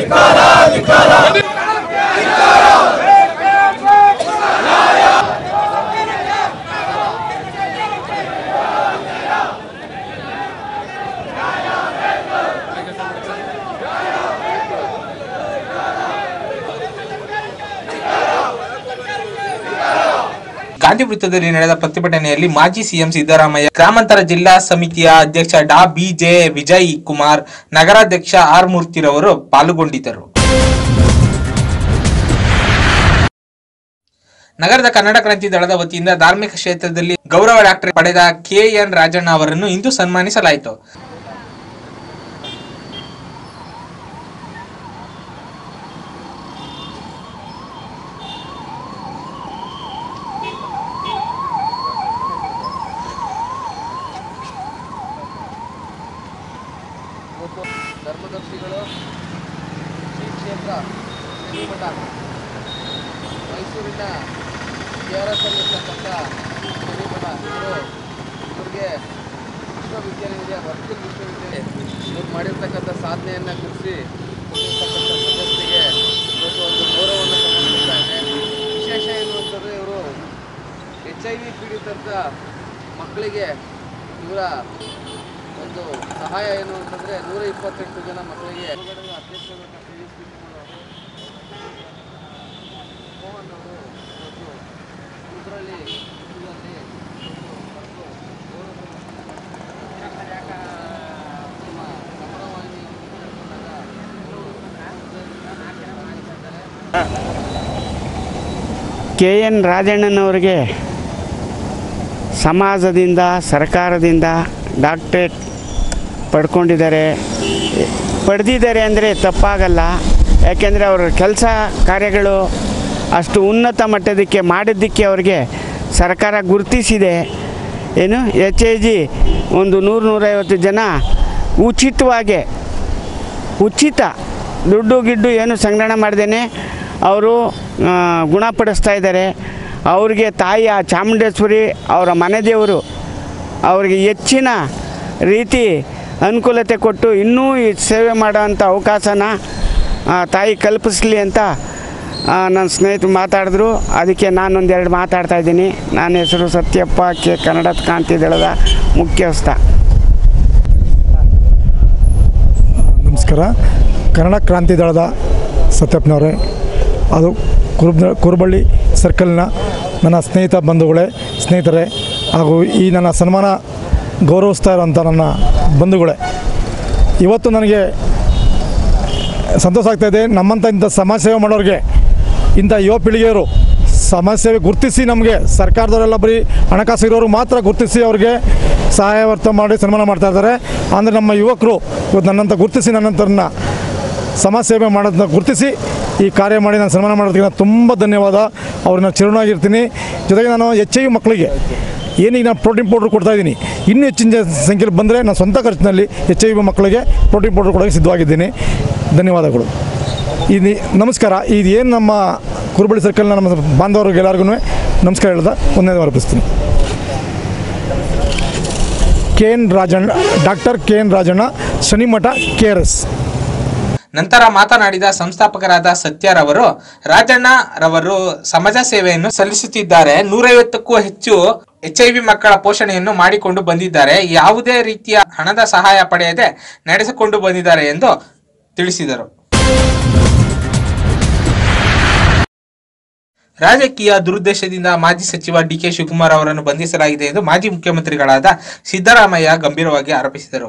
ಗಾಂಧಿ ವೃತ್ತದಲ್ಲಿ ನಡೆದ ಪ್ರತಿಭಟನೆಯಲ್ಲಿ ಮಾಜಿ ಸಿಎಂ ಸಿದ್ದರಾಮಯ್ಯ ಗ್ರಾಮಾಂತರ ಜಿಲ್ಲಾ ಸಮಿತಿಯ ಅಧ್ಯಕ್ಷ ಡಾ ಬಿಜೆ ವಿಜಯ್ ಕುಮಾರ್ ನಗರಾಧ್ಯಕ್ಷ ಆರ್ ಮೂರ್ತಿರವರು ಪಾಲ್ಗೊಂಡಿದ್ದರು ನಗರದ ಕನ್ನಡ ಕ್ರಾಂತಿ ದಳದ ವತಿಯಿಂದ ಧಾರ್ಮಿಕ ಕ್ಷೇತ್ರದಲ್ಲಿ ಗೌರವ ಡಾಕ್ಟರ್ ಪಡೆದ ಕೆ ಎನ್ ರಾಜಣ್ಣ ಅವರನ್ನು ಇಂದು ಸನ್ಮಾನಿಸಲಾಯಿತು ಧರ್ಮದರ್ಶಿಗಳು ಶ್ರೀ ಕ್ಷೇತ್ರ ಶ್ರೀಮಠ ಮೈಸೂರಿನ ಕೆ ಆರ್ ಎಸ್ ಅಲ್ಲಿರ್ತಕ್ಕಂಥ ಶ್ರೀಮಠ ಇವರು ಇವ್ರಿಗೆ ವಿಶ್ವವಿದ್ಯಾನಿಲಯ ವರ್ಚುವಲ್ ವಿಶ್ವವಿದ್ಯಾಲಯ ಇವ್ರು ಮಾಡಿರ್ತಕ್ಕಂಥ ಸಾಧನೆಯನ್ನು ಗುರುತಿಸಿ ಕೊಟ್ಟಿರ್ತಕ್ಕಂಥ ಪ್ರಶಸ್ತಿಗೆ ಇವತ್ತು ಒಂದು ಗೌರವವನ್ನು ಸಮರ್ಪಿಸ್ತಾ ಇದೆ ವಿಶೇಷ ಏನು ಅಂತಂದರೆ ಇವರು ಎಚ್ ಐ ವಿ ಪೀಡಿತಂಥ ಮಕ್ಕಳಿಗೆ ಇವರ ಒಂದು ಸಹಾಯ ಏನು ಅಂತಂದರೆ ನೂರ ಇಪ್ಪತ್ತೆಂಟು ಜನ ಮಕ್ಕಳಿಗೆ ಅಧ್ಯಕ್ಷರು ಡಾಕ್ಟರ್ ವಿ ಎಸ್ ಮೋಹನ್ ಅವರು ಇವತ್ತು ಇದರಲ್ಲಿ ಇದರಲ್ಲಿ ನಮ್ಮ ಕನ್ನಡವಾಹಿನಿ ಕೆ ಎನ್ ರಾಜಣ್ಣನವರಿಗೆ ಸಮಾಜದಿಂದ ಸರ್ಕಾರದಿಂದ ಡಾಕ್ಟ್ರೇಟ್ ಪಡ್ಕೊಂಡಿದ್ದಾರೆ ಪಡೆದಿದ್ದಾರೆ ಅಂದರೆ ತಪ್ಪಾಗಲ್ಲ ಯಾಕೆಂದರೆ ಅವರ ಕೆಲಸ ಕಾರ್ಯಗಳು ಅಷ್ಟು ಉನ್ನತ ಮಟ್ಟದಕ್ಕೆ ಮಾಡಿದ್ದಕ್ಕೆ ಅವ್ರಿಗೆ ಸರ್ಕಾರ ಗುರುತಿಸಿದೆ ಏನು ಎಚ್ ಎ ಜಿ ಒಂದು ನೂರು ನೂರೈವತ್ತು ಜನ ಉಚಿತವಾಗಿ ಉಚಿತ ದುಡ್ಡು ಗಿಡ್ಡು ಏನು ಸಂಗ್ರಹಣೆ ಮಾಡ್ದೇನೆ ಅವರು ಗುಣಪಡಿಸ್ತಾ ಇದ್ದಾರೆ ಅವ್ರಿಗೆ ತಾಯಿ ಆ ಚಾಮುಂಡೇಶ್ವರಿ ಅವರ ಮನೆ ದೇವರು ಅವ್ರಿಗೆ ಹೆಚ್ಚಿನ ರೀತಿ ಅನುಕೂಲತೆ ಕೊಟ್ಟು ಇನ್ನೂ ಈ ಸೇವೆ ಮಾಡೋವಂಥ ಅವಕಾಶನ ಆ, ತಾಯಿ ಕಲ್ಪಿಸ್ಲಿ ಅಂತ ಆ, ನನ್ನ ಸ್ನೇಹಿತರು ಮಾತಾಡಿದ್ರು ಅದಕ್ಕೆ ನಾನೊಂದೆರಡು ಮಾತಾಡ್ತಾ ಇದ್ದೀನಿ ನನ್ನ ಹೆಸರು ಸತ್ಯಪ್ಪ ಕೆ ಕನ್ನಡ ಕ್ರಾಂತಿ ದಳದ ಮುಖ್ಯಸ್ಥ ನಮಸ್ಕಾರ ಕನ್ನಡ ಕ್ರಾಂತಿ ದಳದ ಸತ್ಯಪ್ಪನವರೇ ಅದು ಕುರುಬ ಕುರುಬಳ್ಳಿ ಸರ್ಕಲ್ನ ನನ್ನ ಸ್ನೇಹಿತ ಬಂಧುಗಳೇ ಸ್ನೇಹಿತರೆ ಹಾಗೂ ಈ ನನ್ನ ಸನ್ಮಾನ ಗೌರವಿಸ್ತಾ ಇರೋಂಥ ನನ್ನ ಬಂಧುಗಳೇ ಇವತ್ತು ನನಗೆ ಸಂತೋಷ ಆಗ್ತಾಯಿದೆ ನಮ್ಮಂಥ ಇಂಥ ಸಮಾಜ ಸೇವೆ ಮಾಡೋರಿಗೆ ಇಂಥ ಯುವ ಪೀಳಿಗೆಯವರು ಸಮಾಜ ಸೇವೆ ಗುರುತಿಸಿ ನಮಗೆ ಸರ್ಕಾರದವರೆಲ್ಲ ಬರೀ ಹಣಕಾಸು ಇರೋರು ಮಾತ್ರ ಗುರುತಿಸಿ ಅವ್ರಿಗೆ ಸಹಾಯವರ್ತ ಮಾಡಿ ಸನ್ಮಾನ ಮಾಡ್ತಾ ಇದ್ದಾರೆ ಅಂದರೆ ನಮ್ಮ ಯುವಕರು ಇವತ್ತು ನನ್ನಂತ ಗುರುತಿಸಿ ನನ್ನಂಥರನ್ನ ಸಮಾಜ ಸೇವೆ ಮಾಡೋದನ್ನ ಗುರುತಿಸಿ ಈ ಕಾರ್ಯ ಮಾಡಿ ನಾನು ಸನ್ಮಾನ ಮಾಡೋದಕ್ಕೆ ನಾನು ತುಂಬ ಧನ್ಯವಾದ ಅವ್ರನ್ನ ಚಿರುಣಾಗಿರ್ತೀನಿ ಜೊತೆಗೆ ನಾನು ಎಚ್ ಐ ಮಕ್ಕಳಿಗೆ ಏನೀಗ ನಾನು ಪ್ರೋಟೀನ್ ಪೌಡ್ರ್ ಕೊಡ್ತಾ ಇದ್ದೀನಿ ಇನ್ನೂ ಹೆಚ್ಚಿನ ಜ- ಸಂಖ್ಯೆಯಲ್ಲಿ ಬಂದರೆ ನಾನು ಸ್ವಂತ ಖರ್ಚಿನಲ್ಲಿ ಎಚ್ ಐ ವಿ ಮಕ್ಕಳಿಗೆ ಪ್ರೋಟೀನ್ ಪೌಡ್ರ್ ಕೊಡೋಕ್ಕೆ ಸಿದ್ಧವಾಗಿದ್ದೀನಿ ಧನ್ಯವಾದಗಳು ಇದು ನಮಸ್ಕಾರ ಇದು ಏನು ನಮ್ಮ ಕುರುಬಳ್ಳಿ ಸರ್ಕಲ್ನ ನಮ್ಮ ಬಾಂಧವರಿಗೆ ಎಲ್ಲರಿಗೂ ನಮಸ್ಕಾರ ಹೇಳ್ದ ಒಂದನೇ ಅರ್ಪಿಸ್ತೀನಿ K N Rajanna doctor K N Rajanna Shanimatha K R S ನಂತರ ಮಾತನಾಡಿದ ಸಂಸ್ಥಾಪಕರಾದ ಸತ್ಯರವರು ರಾಜಣ್ಣ ರವರು ಸಮಾಜ ಸೇವೆಯನ್ನು ಸಲ್ಲಿಸುತ್ತಿದ್ದಾರೆ ನೂರೈವತ್ತಕ್ಕೂ ಹೆಚ್ಚು ಎಚ್ಐವಿ ಮಕ್ಕಳ ಪೋಷಣೆಯನ್ನು ಮಾಡಿಕೊಂಡು ಬಂದಿದ್ದಾರೆ ಯಾವುದೇ ರೀತಿಯ ಹಣದ ಸಹಾಯ ಪಡೆಯದೆ ನಡೆಸಿಕೊಂಡು ಬಂದಿದ್ದಾರೆ ಎಂದು ತಿಳಿಸಿದರು ರಾಜಕೀಯ ದುರುದ್ದೇಶದಿಂದ ಮಾಜಿ ಸಚಿವ ಡಿಕೆ ಶಿವಕುಮಾರ್ ಅವರನ್ನು ಬಂಧಿಸಲಾಗಿದೆ ಎಂದು ಮಾಜಿ ಮುಖ್ಯಮಂತ್ರಿಗಳಾದ ಸಿದ್ದರಾಮಯ್ಯ ಗಂಭೀರವಾಗಿ ಆರೋಪಿಸಿದರು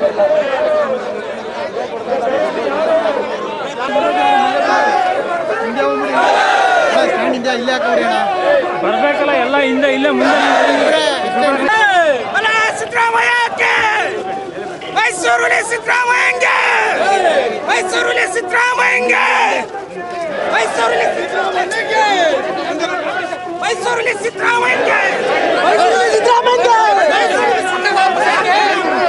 ಬರ್ಬೇಕಲ್ಲ ಎಲ್ಲ ಹಿಂದೆ ಇಲ್ಲೇ ಸಿದ್ದರಾಮಯ್ಯಕ್ಕೆ ಮೈಸೂರಲ್ಲಿ ಸಿದ್ದರಾಮಯ್ಯಂಗೆ ಮೈಸೂರಲ್ಲಿ ಸಿದ್ದರಾಮಯ್ಯಂಗೆ ಮೈಸೂರಲ್ಲಿ ಸಿದ್ದರಾಮಯ್ಯಂಗೆ ಮೈಸೂರಲ್ಲಿ ಸಿದ್ದರಾಮಯ್ಯಂಗೆ ಮೈಸೂರಲ್ಲಿ ಸಿದ್ದರಾಮಯ್ಯಂಗೆ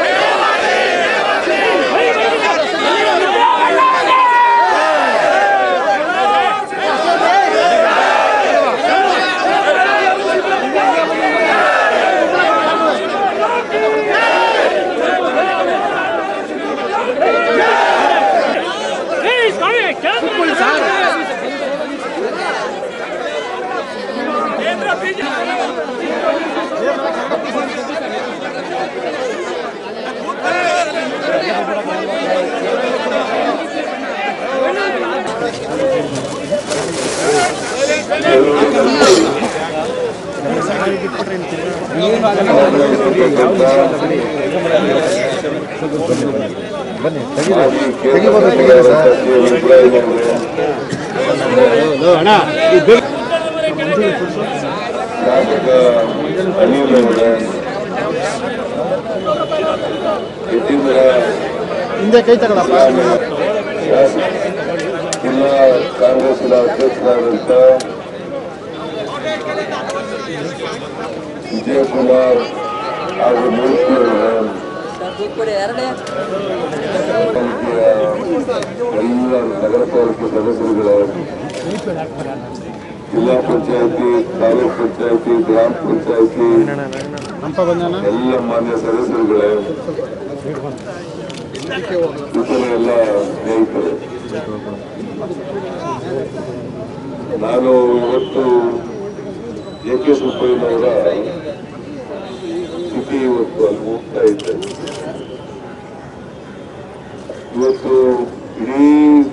ಹಿಂದೆ ಕೈ ತಗೊಳಪ್ಪ ಜಿಲ್ಲಾ ಕಾಂಗ್ರೆಸ್ನ ಅಧ್ಯಕ್ಷರಾದಂಥ ವಿಜಯಕುಮಾರ್ ಹಾಗೂ ಮೂರ್ತಿಯವರ ಎಲ್ಲ ನಗರ ಪಾಲಿಕೆ ಸದಸ್ಯರುಗಳ ಜಿಲ್ಲಾ ಪಂಚಾಯತಿ ತಾಲೂಕ್ ಪಂಚಾಯತಿ ಗ್ರಾಮ ಪಂಚಾಯತಿ ಎಲ್ಲ ಮಾನ್ಯ ಸದಸ್ಯರುಗಳೇ ಇತರ ಎಲ್ಲ ಸ್ನೇಹಿತರು ನಾನು ಇವತ್ತು ಎ ಕೆ ಸುಬ್ಬಯ್ಯನವರ ಸ್ಥಿತಿ ಇವತ್ತು ಅಲ್ಲಿ ಹೋಗ್ತಾ ಇದ್ದೆ ಇವತ್ತು ಇಡೀ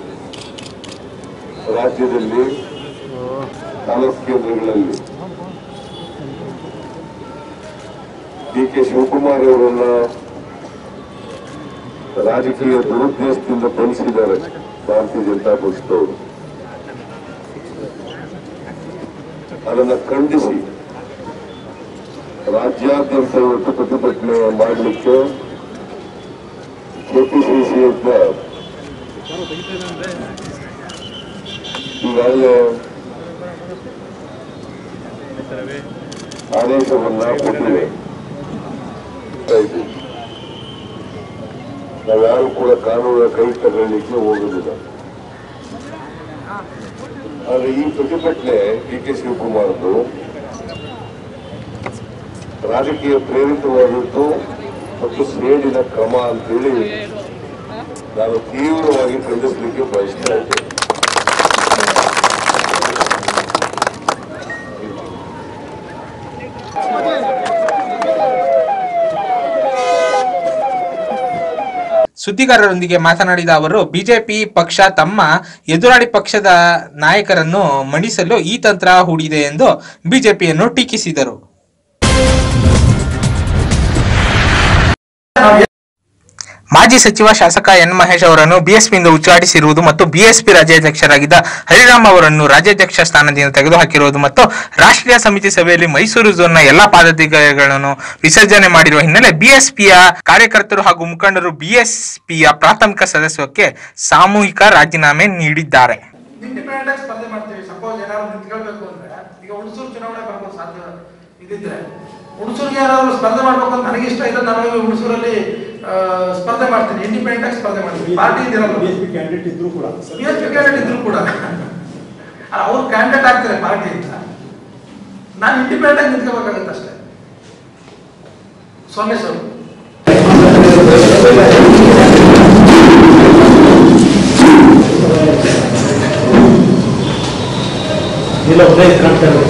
ರಾಜ್ಯದಲ್ಲಿ ತಾಲೂಕು ಕೇಂದ್ರಗಳಲ್ಲಿ ಡಿ ಕೆ ಶಿವಕುಮಾರ್ ಅವರನ್ನ ರಾಜಕೀಯ ದುರುದ್ದೇಶದಿಂದ ಬಂಧಿಸಿದ್ದಾರೆ ಭಾರತೀಯ ಜನತಾ ಪಕ್ಷದವರು ಅದನ್ನು ಖಂಡಿಸಿ ರಾಜ್ಯಾದ್ಯಂತ ಇವತ್ತು ಪ್ರತಿಭಟನೆ ಮಾಡಲಿಕ್ಕೆ ಕೆಪಿಸಿಸಿಯಿಂದ ಈಗಾಗಲೇ ಆದೇಶವನ್ನ ಕೊಟ್ಟಿದೆ ನಾವ್ಯಾರು ಕೂಡ ಕಾನೂನಿನ ಕೈ ತಗೊಳ್ಳಿಕ್ಕೆ ಹೋಗುದಿಲ್ಲ ಆದ್ರೆ ಈ ಪ್ರತಿಭಟನೆ ಡಿ ಕೆ ಶಿವಕುಮಾರ್ದು ರಾಜಕೀಯ ಪ್ರೇರಿತವಾದದ್ದು ಮತ್ತು ಸೇಡಿನ ಕ್ರಮ ಅಂತೇಳಿ ನಾನು ತೀವ್ರವಾಗಿ ಖಂಡಿಸಲಿಕ್ಕೆ ಬಯಸ್ತಾ ಇದ್ದೇನೆ ಸುದ್ದಿಗಾರರೊಂದಿಗೆ ಮಾತನಾಡಿದ ಅವರು ಬಿಜೆಪಿ ಪಕ್ಷ ತಮ್ಮ ಎದುರಾಳಿ ಪಕ್ಷದ ನಾಯಕರನ್ನು ಮಣಿಸಲು ಈ ತಂತ್ರ ಹೂಡಿದೆ ಎಂದು ಬಿಜೆಪಿಯನ್ನು ಟೀಕಿಸಿದರು ಮಾಜಿ ಸಚಿವ ಶಾಸಕ ಎನ್ ಮಹೇಶ್ ಅವರನ್ನು ಬಿಎಸ್ಪಿಯಿಂದ ಉಚ್ಚಾಟಿಸಿರುವುದು ಮತ್ತು ಬಿಎಸ್ಪಿ ರಾಜ್ಯಾಧ್ಯಕ್ಷರಾಗಿದ್ದ ಹರಿರಾಮ್ ಅವರನ್ನು ರಾಜ್ಯಾಧ್ಯಕ್ಷ ಸ್ಥಾನದಿಂದ ತೆಗೆದುಹಾಕಿರುವುದು ಮತ್ತು ರಾಷ್ಟ್ರೀಯ ಸಮಿತಿ ಸಭೆಯಲ್ಲಿ ಮೈಸೂರು ಝೋನ್ನ ಎಲ್ಲಾ ಪದಾಧಿಕಾರಿಗಳನ್ನು ವಿಸರ್ಜನೆ ಮಾಡಿರುವ ಹಿನ್ನೆಲೆ ಬಿಎಸ್ಪಿಯ ಕಾರ್ಯಕರ್ತರು ಹಾಗೂ ಮುಖಂಡರು ಬಿಎಸ್ಪಿಯ ಪ್ರಾಥಮಿಕ ಸದಸ್ಯಕ್ಕೆ ಸಾಮೂಹಿಕ ರಾಜೀನಾಮೆ ನೀಡಿದ್ದಾರೆ ಇಂಡಿಪೆಂಡೆಂಟ್ ಆಗಿ ಸ್ಪರ್ಧೆ ಮಾಡ್ತೀವಿ ಸಪೋಸ್ ಏನಾದ್ರು ನಿಂತ್ಕೊಳ್ಬೇಕು ಅಂದ್ರೆ ಈಗ ಹುಣಸೂರು ಚುನಾವಣೆ ಬರ್ಬೋದು ಸಾಧ್ಯ ಇದಿದ್ರೆ ಹುಣಸೂರಿಗೆ ಯಾರಾದ್ರು ಸ್ಪರ್ಧೆ ಮಾಡ್ಬೇಕು ಅಂತ ನನಗೆ ಇಷ್ಟ ಇಲ್ಲ ನಾನು ಹೋಗಿ ಹುಣಸೂರಲ್ಲಿ ಆ, ಸ್ಪರ್ಧೆ ಮಾಡ್ತೀನಿ ಇಂಡಿಪೆಂಡೆಂಟ್ ಆಗಿ ಸ್ಪರ್ಧೆ ಮಾಡ್ತೀನಿ ಪಾರ್ಟಿ ಇದಿರಲ್ಲ ಬಿಎಸ್ಪಿ ಕ್ಯಾಂಡಿಡೇಟ್ ಇದ್ರು ಕೂಡ ಬಿಎಸ್ಪಿ ಕ್ಯಾಂಡಿಡೇಟ್ ಇದ್ರು ಕೂಡ ಅಲ್ಲ, ಅವ್ರು ಕ್ಯಾಂಡಿಡೇಟ್ ಆಗ್ತಾರೆ ಪಾರ್ಟಿಯಿಂದ ನಾನು ಇಂಡಿಪೆಂಡೆಂಟ್ ಆಗಿ ನಿಂತ್ಕೋಬೇಕಾಗತ್ತೆ ಅಷ್ಟೇ ಸೋಮೇಶ್ ಅವರು ಇಲ್ಲ ಉದಯ ಕಾಣ್ತಾರೆ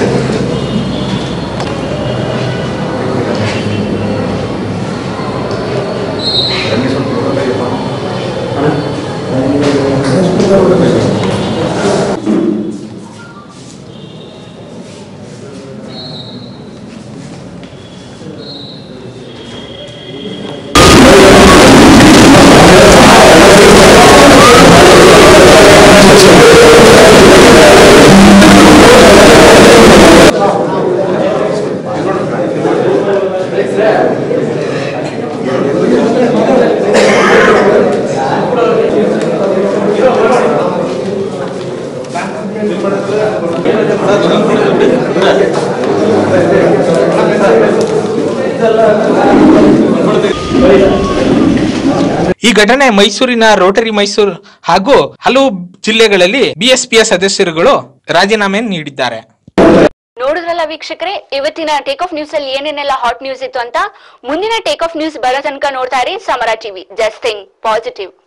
ಈ ಘಟನೆ ಮೈಸೂರಿನ ರೋಟರಿ ಮೈಸೂರು ಹಾಗೂ ಹಲವು ಜಿಲ್ಲೆಗಳಲ್ಲಿ ಬಿಎಸ್ಪಿಯ ಸದಸ್ಯರುಗಳು ರಾಜೀನಾಮೆ ನೀಡಿದ್ದಾರೆ ನೋಡಿದ್ರಲ್ಲ ವೀಕ್ಷಕರೇ ಇವತ್ತಿನ ಟೇಕ್ ಆಫ್ ನ್ಯೂಸ್ ಅಲ್ಲಿ ಏನೇನೆಲ್ಲ ಹಾಟ್ ನ್ಯೂಸ್ ಇತ್ತು ಅಂತ ಮುಂದಿನ ಟೇಕ್ ಆಫ್ ನ್ಯೂಸ್ ಬರೋ ತನಕ ನೋಡ್ತಾ ಇರಿ ಸಮರ ಟಿವಿ ಜಸ್ಟ್ ಥಿಂಗ್ ಪಾಸಿಟಿವ್